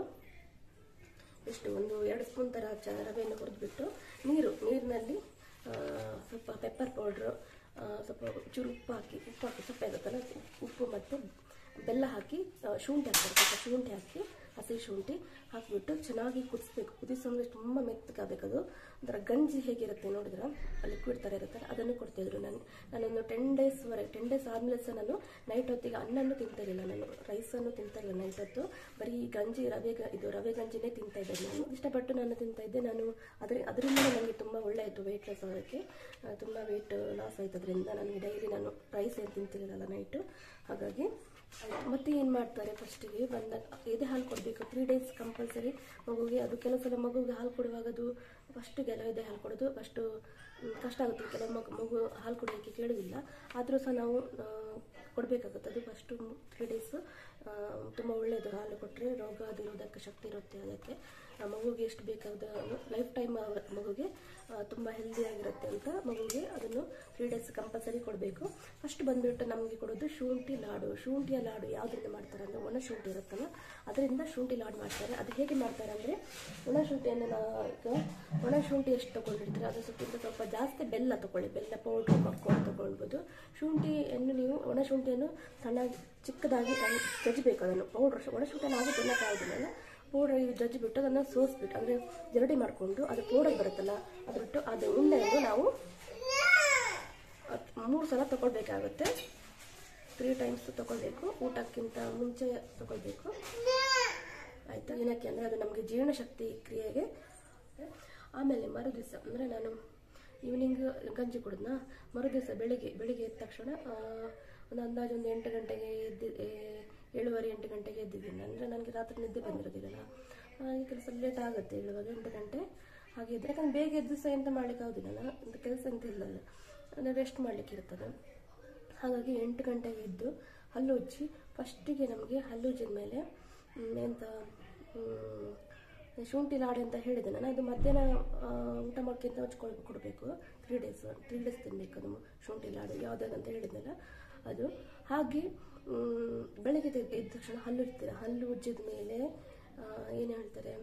S1: ಎಷ್ಟು ಒಂದು ಎರಡು ಸ್ಪೂನ್ ಥರ ಚ ರವೆಯನ್ನು ಹುರಿದ್ಬಿಟ್ಟು ನೀರು ನೀರಿನಲ್ಲಿ ಆ, ಸ್ವಲ್ಪ ಪೆಪ್ಪರ್ ಪೌಡ್ರು ಸ್ವಲ್ಪ ಚೂರು ಉಪ್ಪು ಹಾಕಿ ಉಪ್ಪು ಹಾಕಿ ಸ್ವಲ್ಪ ಇರುತ್ತಲ್ಲ ಉಪ್ಪು ಮತ್ತು ಬೆಲ್ಲ ಹಾಕಿ ಆ, ಶುಂಠಿ ಹಾಕ್ತಾರೆ ಸ್ವಲ್ಪ ಶುಂಠಿ ಹಾಕಿ ಹಸಿ ಶುಂಠಿ ಹಾಕಿಬಿಟ್ಟು ಚೆನ್ನಾಗಿ ಕುದಿಸ್ಬೇಕು ಕುದಿಸೋದ್ರೆ ತುಂಬ ಮೆತ್ತಗಾಗಬೇಕು ಅದು ಒಂಥರ ಗಂಜಿ ಹೇಗಿರುತ್ತೆ ನೋಡಿದ್ರೆ ಲಿಕ್ವಿಡ್ ಥರ ಇರುತ್ತಲ್ಲ ಅದನ್ನು ಕೊಡ್ತಿದ್ರು ನಾನು ನಾನೊಂದು ಟೆನ್ ಡೇಸ್ವರೆಗೆ ಟೆನ್ ಡೇಸ್ ಆದಮೇಲೆ ಸಹ ನಾನು ನೈಟ್ ಹೊತ್ತಿಗೆ ಅನ್ನನೂ ತಿಂತಾ ಇರಲಿಲ್ಲ ನಾನು ರೈಸನ್ನು ತಿಂತಾ ಇರಲಿಲ್ಲ ನೈಟ್ ಹೊತ್ತು ಬರೀ ಗಂಜಿ ರವೆ ಗ- ಇದು ರವೆ ಗಂಜಿನೇ ತಿಂತಾ ಇದ್ದೆ ನಾನು ಇಷ್ಟಪಟ್ಟು ನಾನು ತಿಂತಾ ಇದ್ದೆ ನಾನು ಅದ್ರ ಅದರಿಂದ ನನಗೆ ತುಂಬ ಒಳ್ಳೆ ಆಯಿತು ವೆಯ್ಟ್ ಲಾಸ್ ಆಗೋಕ್ಕೆ ಆ, ತುಂಬ ವೆಯ್ಟ್ ಲಾಸ್ ಆಯ್ತು ಅದರಿಂದ ನನಗೆ ಡೈಲಿ ನಾನು ರೈಸ್ ಏನು ತಿಂತಿರಲಿಲ್ಲ ನೈಟು ಹಾಗಾಗಿ ಆಯ್ತು. ಮತ್ತೆ ಏನು ಮಾಡ್ತಾರೆ ಫಸ್ಟಿಗೆ ಬಂದಾಗ ಎದೆ ಹಾಲು ಕೊಡಬೇಕು ತ್ರೀ ಡೇಸ್ ಕಂಪಲ್ಸರಿ ಮಗುಗೆ ಅದು ಕೆಲವು ಸಲ ಮಗುಗೆ ಹಾಲು ಕೊಡುವಾಗ ಅದು ಫಸ್ಟಿಗೆಲ್ಲ ಎದೆ ಹಾಲು ಕೊಡೋದು ಫಸ್ಟು ಮ್, ಕಷ್ಟ ಆಗುತ್ತೆ ಕೆಲವು ಮಗು ಮಗು ಹಾಲು ಕುಡಿಯೋಕ್ಕೆ ಕೇಳೋದಿಲ್ಲ ಆದರೂ ಸಹ ನಾವು ಆ, ಕೊಡಬೇಕಾಗುತ್ತೆ ಅದು ಫಸ್ಟು ತ್ರೀ ಡೇಸು ತುಂಬ ಒಳ್ಳೆಯದು ಹಾಲು ಕೊಟ್ಟರೆ ರೋಗ ನಿರೋಧಕ ಶಕ್ತಿ ಇರುತ್ತೆ ಅದಕ್ಕೆ ಆ ಮಗುಗೆ ಎಷ್ಟು ಬೇಕಾದ ಲೈಫ್ ಟೈಮ್ ಮಗುಗೆ ಆ, ತುಂಬ ಹೆಲ್ದಿಯಾಗಿರುತ್ತೆ ಅಂತ ಮಗುಗೆ ಅದನ್ನು ತ್ರೀ ಡೇಸ್ ಕಂಪಲ್ಸರಿ ಕೊಡಬೇಕು ಫಸ್ಟ್ ಬಂದುಬಿಟ್ಟು ನಮಗೆ ಕೊಡೋದು ಶುಂಠಿ ಲಾಡು ಶುಂಠಿಯ ಲಾಡು ಯಾವುದರಿಂದ ಮಾಡ್ತಾರೆ ಅಂದರೆ ಒಣ ಶುಂಠಿ ಇರುತ್ತಲ್ಲ ಅದರಿಂದ ಶುಂಠಿ ಲಾಡು ಮಾಡ್ತಾರೆ ಅದು ಹೇಗೆ ಮಾಡ್ತಾರೆ ಅಂದರೆ ಒಣ ಶುಂಠಿಯನ್ನು ನಾವು ಈಗ ಒಣ ಶುಂಠಿ ಎಷ್ಟು ತೊಗೊಂಡಿರ್ತೀರ ಅದು ಸ್ವಲ್ಪ ಸ್ವಲ್ಪ ಜಾಸ್ತಿ ಬೆಲ್ಲ ತಗೊಳ್ಳಿ ಬೆಲ್ಲ ಪೌಡ್ರ್ ಮಾಡ್ಕೊಂಡು ತೊಗೊಳ್ಬೋದು ಶುಂಠಿಯನ್ನು ನೀವು ಒಣ ಶುಂಠಿಯನ್ನು ಸಣ್ಣಗೆ ಚಿಕ್ಕದಾಗಿ ಸಣ್ಣ- ಜಜ್ಜಬೇಕು ಅದನ್ನು ಪೌಡ್ರ್ ಒಣ ಶುಂಠಿಯನ್ನು ಹಾಗೆ ತಿನ್ನೋಕ್ಕಾಗೋದಿಲ್ಲ ಪೌಡರ್ ಜಜ್ಜಿಬಿಟ್ಟು ಅದನ್ನು ಸೋಸ್ಬಿಟ್ಟು ಅಂದರೆ ಜರಡಿ ಮಾಡಿಕೊಂಡು ಅದು ಪೌಡರ್ ಬರುತ್ತಲ್ಲ ಅದು ಬಿಟ್ಟು ಅದು ಉಂಡೆಯನ್ನು ನಾವು ಅದ್ ಮೂರು ಸಲ ತಗೊಳ್ಬೇಕಾಗುತ್ತೆ ತ್ರೀ ಟೈಮ್ಸ್ ತಗೊಳ್ಬೇಕು ಊಟಕ್ಕಿಂತ ಮುಂಚೆ ತಗೊಳ್ಬೇಕು ಆಯಿತಾ ಏನಕ್ಕೆ ಅಂದರೆ ಅದು ನಮಗೆ ಜೀರ್ಣಶಕ್ತಿ ಕ್ರಿಯೆಗೆ ಆಮೇಲೆ ಮರುದಿವಸ ಅಂದರೆ ನಾನು ಈವ್ನಿಂಗ್ ಗಂಜಿ ಕುಡಿದ್ನ ಮರುದಿವಸ ಬೆಳಿಗ್ಗೆ ಬೆಳಿಗ್ಗೆ ಎದ್ದ ತಕ್ಷಣ ಆ, ಒಂದು ಅಂದಾಜು ಒಂದು ಎಂಟು ಗಂಟೆಗೆ ಎದ್ದು ಏ- ಏಳುವರೆ ಎಂಟು ಗಂಟೆಗೆ ಎದ್ದಿದ್ದೀನಿ ಅಂದರೆ ನನಗೆ ರಾತ್ರಿ ನಿದ್ದೆ ಬಂದಿರೋದಿಲ್ಲ ಈ ಕೆಲಸ ಲೇಟ್ ಆಗುತ್ತೆ ಏಳುವಾಗ ಎಂಟು ಗಂಟೆ ಹಾಗೆ ಇದ್ದರೆ ಯಾಕಂದ್ರೆ ಬೇಗ ಎದ್ದು ಸಹ ಎಂತ ಮಾಡ್ಲಿಕ್ಕೆ ಆಗೋದಿಲ್ಲ ಅಂತ ಕೆಲಸ ಎಂತ ಇಲ್ಲಲ್ಲ ಅಂದರೆ ರೆಸ್ಟ್ ಮಾಡಲಿಕ್ಕೆ ಇರ್ತದೆ ಹಾಗಾಗಿ ಎಂಟು ಗಂಟೆಗೆ ಎದ್ದು ಹಲ್ಲು ಉಜ್ಜಿ ಫಸ್ಟಿಗೆ ನಮಗೆ ಹಲ್ಲು ಉಜ್ಜಿದ ಮೇಲೆ ಮ್, ಎಂತ ಮ್, ಶುಂಠಿ ಲಾಡು ಅಂತ ಹೇಳಿದೆ ನಾನು ಅದು ಮಧ್ಯಾಹ್ನ ಆ, ಊಟ ಮಾಡೋಕ್ಕಿಂತ ಹಚ್ಕೊಳ್ ಕೊಡಬೇಕು ತ್ರೀ ಡೇಸ್ ತ್ರೀ ಡೇಸ್ ತಿನ್ನಬೇಕು ಅದು ಶುಂಠಿ ಲಾಡು ಯಾವುದಂತ ಹೇಳಿದ್ನಲ್ಲ ಅದು ಹಾಗೆ ಮ್, ಬೆಳಗ್ಗೆ ತೆಗ್- ಎದ್ದ ತಕ್ಷಣ ಹಲ್ಲು ಇಡ್ತೀರ ಹಲ್ಲು ಉಜ್ಜಿದ ಮೇಲೆ ಏನು ಹೇಳ್ತಾರೆ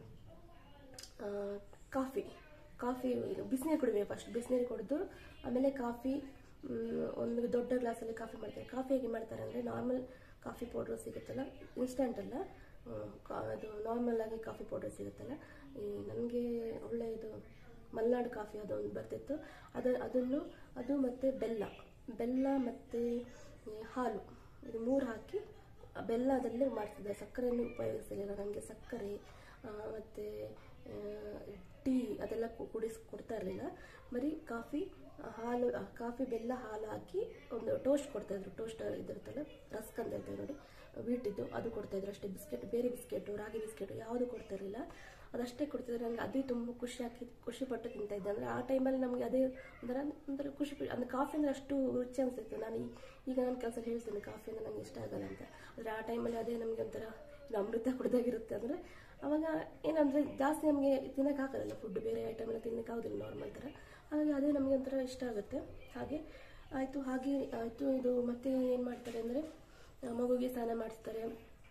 S1: ಆ, ಕಾಫಿ ಕಾಫಿ ಬಿಸಿನೀರು ಕುಡಿಬೇಕು ಫಸ್ಟ್ ಬಿಸಿನೀರು ಕುಡಿದು ಆಮೇಲೆ ಕಾಫಿ ಮ್, ಒಂದು ದೊಡ್ಡ ಗ್ಲಾಸಲ್ಲಿ ಕಾಫಿ ಮಾಡ್ತಾರೆ ಕಾಫಿ ಹೇಗೆ ಮಾಡ್ತಾರೆ ಅಂದರೆ ನಾರ್ಮಲ್ ಕಾಫಿ ಪೌಡ್ರ್ ಸಿಗುತ್ತಲ್ಲ ಇನ್ಸ್ಟಂಟ್ ಅಲ್ಲ ಹ್ಮ್, ಕಾ- ಅದು ನಾರ್ಮಲ್ ಆಗಿ ಕಾಫಿ ಪೌಡರ್ ಸಿಗುತ್ತಲ್ಲ ಈ ನನಗೆ ಒಳ್ಳೆ ಇದು ಮಲ್ನಾಡು ಕಾಫಿ ಅದೊಂದು ಬರ್ತಿತ್ತು ಅದು ಅದನ್ನು ಅದು ಮತ್ತು ಬೆಲ್ಲ ಬೆಲ್ಲ ಮತ್ತು ಹಾಲು ಇದು ಮೂರು ಹಾಕಿ ಆ ಬೆಲ್ಲದಲ್ಲೇ ಮಾಡ್ತಿದ್ದೆ ಸಕ್ಕರೆಯನ್ನು ಉಪಯೋಗಿಸಲಿಲ್ಲ ನನಗೆ ಸಕ್ಕರೆ ಆ, ಮತ್ತೆ ಆ, ಟೀ ಅದೆಲ್ಲ ಕು- ಕುಡಿಸ್ ಕೊಡ್ತಾ ಇರಲಿಲ್ಲ ಬರೀ ಕಾಫಿ ಆ, ಹಾಲು ಆ, ಕಾಫಿ ಬೆಲ್ಲ ಹಾಲು ಹಾಕಿ ಒಂದು ಟೋಸ್ಟ್ ಕೊಡ್ತಾಯಿದ್ರು ಟೋಸ್ಟ್ ಇದಿರುತ್ತಲ್ಲ ರಸ್ಕ್ ಅಂತ ಹೇಳ್ತೇವೆ ನೋಡಿ ವೀಟಿದ್ದು ಅದು ಕೊಡ್ತಾಯಿದ್ರು ಅಷ್ಟೇ ಬಿಸ್ಕೆಟ್ ಬೇರೆ ಬಿಸ್ಕೆಟು ರಾಗಿ ಬಿಸ್ಕೆಟು ಯಾವುದು ಕೊಡ್ತಾ ಇರಲಿಲ್ಲ ಅದಷ್ಟೇ ಕೊಡ್ತಿದ್ರು ನನಗೆ ಅದೇ ತುಂಬ ಖುಷಿ ಹಾಕಿ ಖುಷಿ ಪಟ್ಟು ತಿಂತಾ ಇದ್ದೆ ಅಂದರೆ ಆ ಟೈಮಲ್ಲಿ ನಮಗೆ ಅದೇ ಒಂಥರ ಒಂಥರ ಖುಷಿ ಪಟ್ಟು ಅಂದರೆ ಕಾಫಿ ಅಂದರೆ ಅಷ್ಟು ರುಚಿ ಅನಿಸ್ತಿತ್ತು ನಾನು ಈ- ಈಗ ನಾನು ಕೆಲಸ ಹೇಳ್ತೇನೆ ಕಾಫಿ ಅಂದರೆ ನನಗೆ ಇಷ್ಟ ಆಗಲ್ಲ ಅಂತ ಆದರೆ ಆ ಟೈಮಲ್ಲಿ ಅದೇ ನಮಗೆ ಒಂಥರ ಈಗ ಅಮೃತ ಕುಡ್ದಾಗಿರುತ್ತೆ ಅಂದರೆ ಅವಾಗ ಏನಂದರೆ ಜಾಸ್ತಿ ನಮಗೆ ತಿನ್ನೋಕ್ಕಾಗಲ್ಲ ಫುಡ್ ಬೇರೆ ಐಟಮ್ ಎಲ್ಲ ತಿನ್ನೋಕ್ಕಾಗೋದಿಲ್ಲ ನಾರ್ಮಲ್ ಥರ ಹಾಗಾಗಿ ಅದೇ ನಮಗೆ ಒಂಥರ ಇಷ್ಟ ಆಗುತ್ತೆ ಹಾಗೆ ಆಯಿತು ಹಾಗೆ ಆಯಿತು ಇದು ಮತ್ತೆ ಏನು ಮಾಡ್ತಾರೆ ಅಂದರೆ ಮಗುಗೆ ಸ್ನಾನ ಮಾಡಿಸ್ತಾರೆ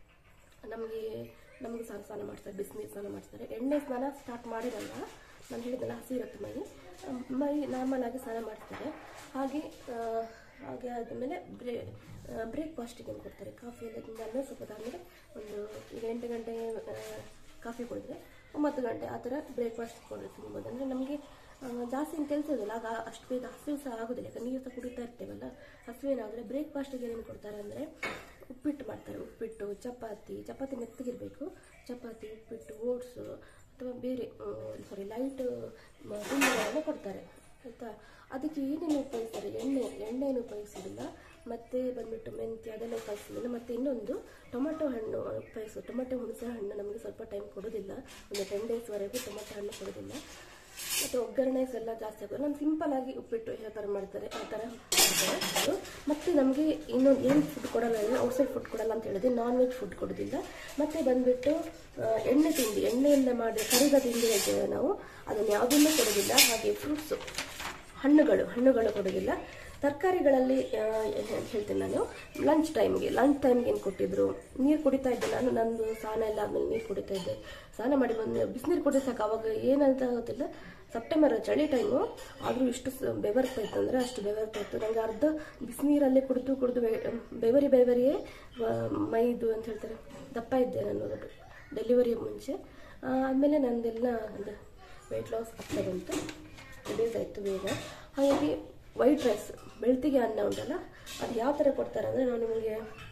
S1: ನಮಗೆ ನಮಗೆ ಸ್ನಾನ ಸ್ನಾನ ಮಾಡ್ತಾರೆ ಬಿಸಿನೀರು ಸ್ನಾನ ಮಾಡ್ತಾರೆ ಎಣ್ಣೆ ಸ್ನಾನ ಸ್ಟಾರ್ಟ್ ಮಾಡಿರಲ್ಲ ನಾನು ಹೇಳಿದ್ದಲ್ಲ ಹಸಿ ಇರುತ್ತೆ ಮೈ ಅಮ್, ಮೈ ನಾರ್ಮಲ್ ಆಗಿ ಸ್ನಾನ ಮಾಡ್ತಾರೆ ಹಾಗೆ ಆ, ಹಾಗೆ ಆದಮೇಲೆ ಬ್ರೇ ಬ್ರೇಕ್ಫಾಸ್ಟಿಗೆ ಏನು ಕೊಡ್ತಾರೆ ಕಾಫಿ ಎಲ್ಲ ತಿಂದಾದ್ಮೇಲೆ ಸ್ವಲ್ಪ ಆದಮೇಲೆ ಒಂದು ಈಗ ಎಂಟು ಗಂಟೆ ಆ, ಕಾಫಿ ಕುಡಿದ್ರೆ ಒಂಬತ್ತು ಗಂಟೆ ಆ ಥರ ಬ್ರೇಕ್ಫಾಸ್ಟ್ ಕೊಡಿ ತಿನ್ಬೋದು ಅಂದರೆ ನಮಗೆ ಜಾಸ್ತಿ ಏನು ಕೆಲಸ ಇರೋದಿಲ್ಲ ಆಗ ಅಷ್ಟು ಬೇಗ ಹಸಿವು ಸಹ ಆಗೋದಿಲ್ಲ ಯಾಕಂದ್ರೆ ನೀರು ಸಹ ಕುಡಿತಾ ಇರ್ತೇವಲ್ಲ ಹಸಿವೇನಾದರೆ ಬ್ರೇಕ್ಫಾಸ್ಟಿಗೆ ಏನೇನು ಕೊಡ್ತಾರೆ ಅಂದರೆ ಉಪ್ಪಿಟ್ಟು ಮಾಡ್ತಾರೆ ಉಪ್ಪಿಟ್ಟು ಚಪಾತಿ ಚಪಾತಿ ಮೆತ್ತಗಿರಬೇಕು ಚಪಾತಿ ಉಪ್ಪಿಟ್ಟು ಓಟ್ಸು ಅಥವಾ ಬೇರೆ ಸಾರಿ ಲೈಟ್ ತಿಂಡಿಗಳನ್ನು ಕೊಡ್ತಾರೆ ಆಯಿತಾ ಅದಕ್ಕೆ ಏನೇನು ಉಪಯೋಗಿಸ್ತಾರೆ ಎಣ್ಣೆ ಎಣ್ಣೆಯನ್ನು ಉಪಯೋಗಿಸೋದಿಲ್ಲ ಮತ್ತು ಬಂದ್ಬಿಟ್ಟು ಮೆಂತ್ಯ ಅದೆಲ್ಲ ಉಪಯೋಗಿಸೋದಿಲ್ಲ ಮತ್ತು ಇನ್ನೊಂದು ಟೊಮೆಟೊ ಹಣ್ಣು ಉಪಯೋಗಿಸೋ ಟೊಮೆಟೊ ಹುಣಸೆ ಹಣ್ಣು ನಮಗೆ ಸ್ವಲ್ಪ ಟೈಮ್ ಕೊಡೋದಿಲ್ಲ ಒಂದು ಟೆನ್ ಡೇಸ್ವರೆಗೂ ಟೊಮೆಟೊ ಹಣ್ಣು ಕೊಡೋದಿಲ್ಲ ಮತ್ತು ಒಗ್ಗರಣೆ ಎಲ್ಲ ಜಾಸ್ತಿ ಆಗೋದು ನಾನು ಸಿಂಪಲ್ ಆಗಿ ಉಪ್ಪಿಟ್ಟು ಯಾವ ಥರ ಮಾಡ್ತಾರೆ ಆ ಥರ ಮಾಡ್ತಾರೆ ಅದು. ಮತ್ತು ನಮಗೆ ಇನ್ನೊಂದು ಏನು ಫುಡ್ ಕೊಡಲ್ಲ ಅಂದರೆ ಔಟ್ಸೈಡ್ ಫುಡ್ ಕೊಡಲ್ಲ ಅಂತ ಹೇಳಿದ್ರೆ ನಾನ್ ವೆಜ್ ಫುಡ್ ಕೊಡೋದಿಲ್ಲ ಮತ್ತು ಬಂದುಬಿಟ್ಟು ಎಣ್ಣೆ ತಿಂಡಿ ಎಣ್ಣೆಯಿಂದ ಮಾಡಿದ ಕರಿದ ತಿಂಡಿ ಹೇಳ್ತೇವೆ ನಾವು ಅದನ್ನು ಯಾವುದನ್ನೂ ಕೊಡೋದಿಲ್ಲ ಹಾಗೆ ಫ್ರೂಟ್ಸು ಹಣ್ಣುಗಳು ಹಣ್ಣುಗಳು ಕೊಡೋದಿಲ್ಲ ತರಕಾರಿಗಳಲ್ಲಿ ಹೇಳ್ತೇನೆ ನಾನು ಲಂಚ್ ಟೈಮ್ಗೆ ಲಂಚ್ ಟೈಮ್ಗೆ ಏನು ಕೊಟ್ಟಿದ್ರು ನೀರು ಕುಡಿತಾ ಇದ್ದೆ ನಾನು ನಂದು ಸ್ನಾನ ಎಲ್ಲ ಆದ್ಮೇಲೆ ನೀರು ಕುಡಿತಾ ಇದ್ದೆ ಸ್ನಾನ ಮಾಡಿ ಬಂದು ಬಿಸಿನೀರು ಕುಡಿದ್ರೆ ಸಾಕು ಅವಾಗ ಏನಂತ ಗೊತ್ತಿಲ್ಲ ಸೆಪ್ಟೆಂಬರ್ ಚಳಿ ಟೈಮು ಆದರೂ ಇಷ್ಟು ಸ- ಬೆವರ್ತಾ ಇತ್ತು ಅಂದರೆ ಅಷ್ಟು ಬೆವರ್ತಾ ಇತ್ತು ನನಗೆ ಅರ್ಧ ಬಿಸಿನೀರಲ್ಲೇ ಕುಡಿದು ಕುಡಿದು ಬೆ- ಬೆವರಿ ಬೆವರಿಯೇ ಆ, ಮೈದು ಅಂತ ಹೇಳ್ತಾರೆ ದಪ್ಪ ಇದ್ದೆ ನಾನು ಡೆಲಿವರಿ ಮುಂಚೆ ಆ, ಆದಮೇಲೆ ನಂದೆಲ್ಲ ಅಂದರೆ ವೆಯ್ಟ್ ಲಾಸ್ ಆಗ್ತಾ ಬಂತು ರಿಲೀಸ್ ಆಯಿತು ಬೇಗ ಹಾಗಾಗಿ ವೈಟ್ ರೈಸ್ ಬೆಳ್ತಿಗೆ ಅನ್ನ ಉಂಟಲ್ಲ ಅದು ಯಾವ ಥರ ಕೊಡ್ತಾರೆ ಅಂದರೆ ನಾನು ನಿಮಗೆ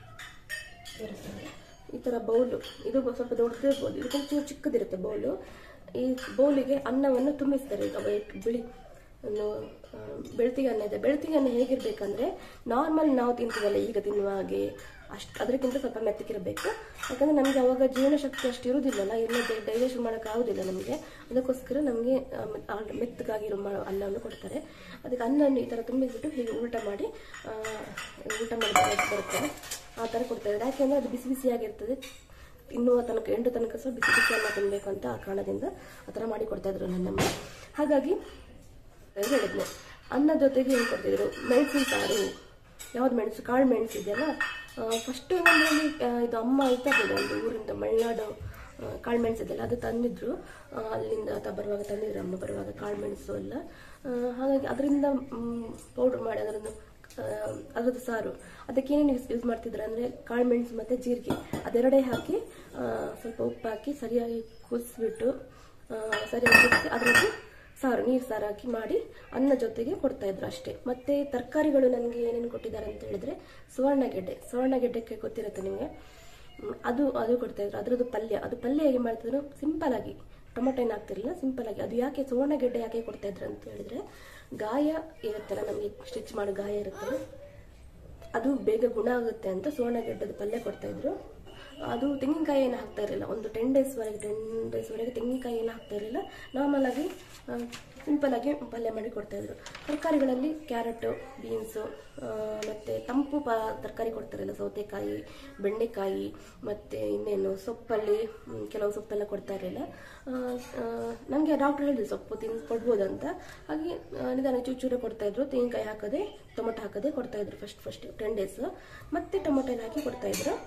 S1: ತೋರಿಸ್ತೇನೆ. ಈ ಥರ ಬೌಲು ಇದು ಸ್ವಲ್ಪ ದೊಡ್ಡದಿರ್ಬೋದು ಇದು ಚೂರು ಚಿಕ್ಕದಿರುತ್ತೆ ಬೌಲು ಈ ಬೌಲಿಗೆ ಅನ್ನವನ್ನು ತುಂಬಿಸ್ತಾರೆ ಈಗ ವೈಟ್ ಬಿಳಿ ಒಂದು ಆ, ಬೆಳ್ತಿಗೆ ಅನ್ನ ಇದೆ ಬೆಳ್ತಿಗೆ ಅನ್ನ ಹೇಗಿರ್ಬೇಕಂದ್ರೆ ನಾರ್ಮಲ್ ನಾವು ತಿಂತೀವಲ್ಲ ಈಗ ತಿನ್ನುವ ಹಾಗೆ ಅಷ್ಟು ಅದಕ್ಕಿಂತ ಸ್ವಲ್ಪ ಮೆತ್ತಗಿರಬೇಕು ಯಾಕಂದರೆ ನಮಗೆ ಅವಾಗ ಜೀರ್ಣಶಕ್ತಿ ಅಷ್ಟು ಇರುವುದಿಲ್ಲಲ್ಲ ಎಲ್ಲ ಡೈಜೆಷನ್ ಮಾಡೋಕ್ಕಾಗೋದಿಲ್ಲ ನಮಗೆ ಅದಕ್ಕೋಸ್ಕರ ನಮಗೆ ಮೆತ್ತಗಾಗಿರೋ ಮ ಅನ್ನವನ್ನು ಕೊಡ್ತಾರೆ ಅದಕ್ಕೆ ಅನ್ನವನ್ನು ಈ ಥರ ತುಂಬಿಸ್ಬಿಟ್ಟು ಹೀಗೆ ಊಟ ಮಾಡಿ ಆ, ಊಟ ಮಾಡಿ ಬರುತ್ತೆ ಆ ಥರ ಕೊಡ್ತಾರೆ ಯಾಕೆಂದರೆ ಅದು ಬಿಸಿ ಬಿಸಿಯಾಗಿರ್ತದೆ ತಿನ್ನುವ ತನಕ ಎಂಟು ತನಕ ಸಹ ಬಿಸಿ ಬಿಸಿ ಅನ್ನ ತಿನ್ನಬೇಕು ಅಂತ ಆ ಕಾರಣದಿಂದ ಆ ಥರ ಮಾಡಿ ಕೊಡ್ತಾ ಇದ್ರು ನನ್ನಮ್ಮ ಹಾಗಾಗಿ ಹೇಳಿದ್ನೆ ಅನ್ನ ಜೊತೆಗೆ ಏನು ಕೊಡ್ತಿದ್ರು ಮೆಣಸಿನ ಸಾರು ಯಾವ್ದು ಮೆಣಸು ಕಾಳು ಮೆಣಸು ಇದೆಯಲ್ಲ ಫಸ್ಟ್ ನಮ್ಮಲ್ಲಿ ಇದು ಅಮ್ಮ ಐತಾ ಒಂದು ಊರಿಂದ ಮಲೆನಾಡು ಆ, ಕಾಳು ಮೆಣಸು ಇದೆಯಲ್ಲ ಅದು ತಂದಿದ್ರು ಆ, ಅಲ್ಲಿಂದ ತ ಬರುವಾಗ ತಂದಿದ್ರು ಅಮ್ಮ ಬರುವಾಗ ಕಾಳು ಮೆಣಸು ಎಲ್ಲ ಆ, ಹಾಗಾಗಿ ಅದರಿಂದ ಪೌಡ್ರ್ ಮಾಡಿ ಅದನ್ನು ಅಗದು ಸಾರು ಅದಕ್ಕೆ ಏನೇನು ಯೂಸ್ ಯೂಸ್ ಮಾಡ್ತಿದ್ರು ಅಂದರೆ ಕಾಳು ಮೆಣಸು ಮತ್ತು ಜೀರಿಗೆ ಅದೆರಡೇ ಹಾಕಿ ಆ, ಸ್ವಲ್ಪ ಉಪ್ಪು ಹಾಕಿ ಸರಿಯಾಗಿ ಕುದಿಸ್ಬಿಟ್ಟು ಆ, ಸರಿಯಾಗಿ ಕುದಿಸಿ ಅದರಲ್ಲಿ ಸಾರು ನೀರು ಸಾರು ಹಾಕಿ ಮಾಡಿ ಅನ್ನ ಜೊತೆಗೆ ಕೊಡ್ತಾ ಇದ್ರು ಅಷ್ಟೇ ಮತ್ತೆ ತರಕಾರಿಗಳು ನನಗೆ ಏನೇನು ಕೊಟ್ಟಿದ್ದಾರೆ ಅಂತ ಹೇಳಿದ್ರೆ ಸುವರ್ಣಗೆಡ್ಡೆ ಸುವರ್ಣಗೆಡ್ಡೆಕ್ಕೆ ಗೊತ್ತಿರುತ್ತೆ ನಿಮಗೆ ಹ್ಮ್, ಅದು ಅದು ಕೊಡ್ತಾ ಇದ್ರು ಅದರದ್ದು ಪಲ್ಯ ಅದು ಪಲ್ಯ ಹೇಗೆ ಮಾಡ್ತಿದ್ರು ಸಿಂಪಲ್ ಆಗಿ ಟೊಮೆಟೊ ಏನು ಹಾಕ್ತಿರಲಿಲ್ಲ ಸಿಂಪಲ್ ಆಗಿ ಅದು ಯಾಕೆ ಸುವರ್ಣಗೆಡ್ಡೆ ಯಾಕೆ ಕೊಡ್ತಾ ಇದ್ರು ಅಂತ ಹೇಳಿದ್ರೆ ಗಾಯ ಇರುತ್ತಲ್ಲ ನಮಗೆ ಸ್ಟಿಚ್ ಮಾಡೋ ಗಾಯ ಇರುತ್ತಲ್ಲ ಅದು ಬೇಗ ಗುಣ ಆಗುತ್ತೆ ಅಂತ ಸುವರ್ಣಗೆಡ್ಡದ ಪಲ್ಯ ಕೊಡ್ತಾ ಇದ್ರು ಅದು ತೆಂಗಿನಕಾಯಿ ಏನು ಹಾಕ್ತಾ ಇರಲಿಲ್ಲ ಒಂದು ಟೆನ್ ಡೇಸ್ವರೆಗೆ ಟೆನ್ ಡೇಸ್ವರೆಗೆ ತೆಂಗಿನಕಾಯಿ ಏನು ಹಾಕ್ತಾ ಇರಲಿಲ್ಲ ನಾರ್ಮಲ್ ಆಗಿ ಸಿಂಪಲ್ ಆಗಿ ಪಲ್ಯ ಮಾಡಿ ಕೊಡ್ತಾ ಇದ್ರು ತರಕಾರಿಗಳಲ್ಲಿ ಕ್ಯಾರೆಟು ಬೀನ್ಸು ಮತ್ತು ತಂಪು ಪ ತರಕಾರಿ ಕೊಡ್ತಾರಲ್ಲ ಸೌತೆಕಾಯಿ ಬೆಂಡೆಕಾಯಿ ಮತ್ತು ಇನ್ನೇನು ಸೊಪ್ಪಲ್ಲಿ ಮ್, ಕೆಲವು ಸೊಪ್ಪೆಲ್ಲ ಕೊಡ್ತಾ ಇರಲಿಲ್ಲ ನನಗೆ ಡಾಕ್ಟರ್ ಹೇಳಿದ್ರು ಸೊಪ್ಪು ತಿನ್ ಕೊಡ್ಬೋದು ಅಂತ ಹಾಗೆ ಆ, ನಿಧಾನ ಚೂರು ಚೂರು ಕೊಡ್ತಾ ಇದ್ರು ತೆಂಗಿನಕಾಯಿ ಹಾಕದೆ ಟೊಮೊಟೊ ಹಾಕದೆ ಕೊಡ್ತಾ ಇದ್ರು ಫಸ್ಟ್ ಫಸ್ಟ್ ಟೆನ್ ಡೇಸ್ ಮತ್ತೆ ಟೊಮೊಟೊ ಎಲ್ಲ ಹಾಕಿ ಕೊಡ್ತಾ ಇದ್ರು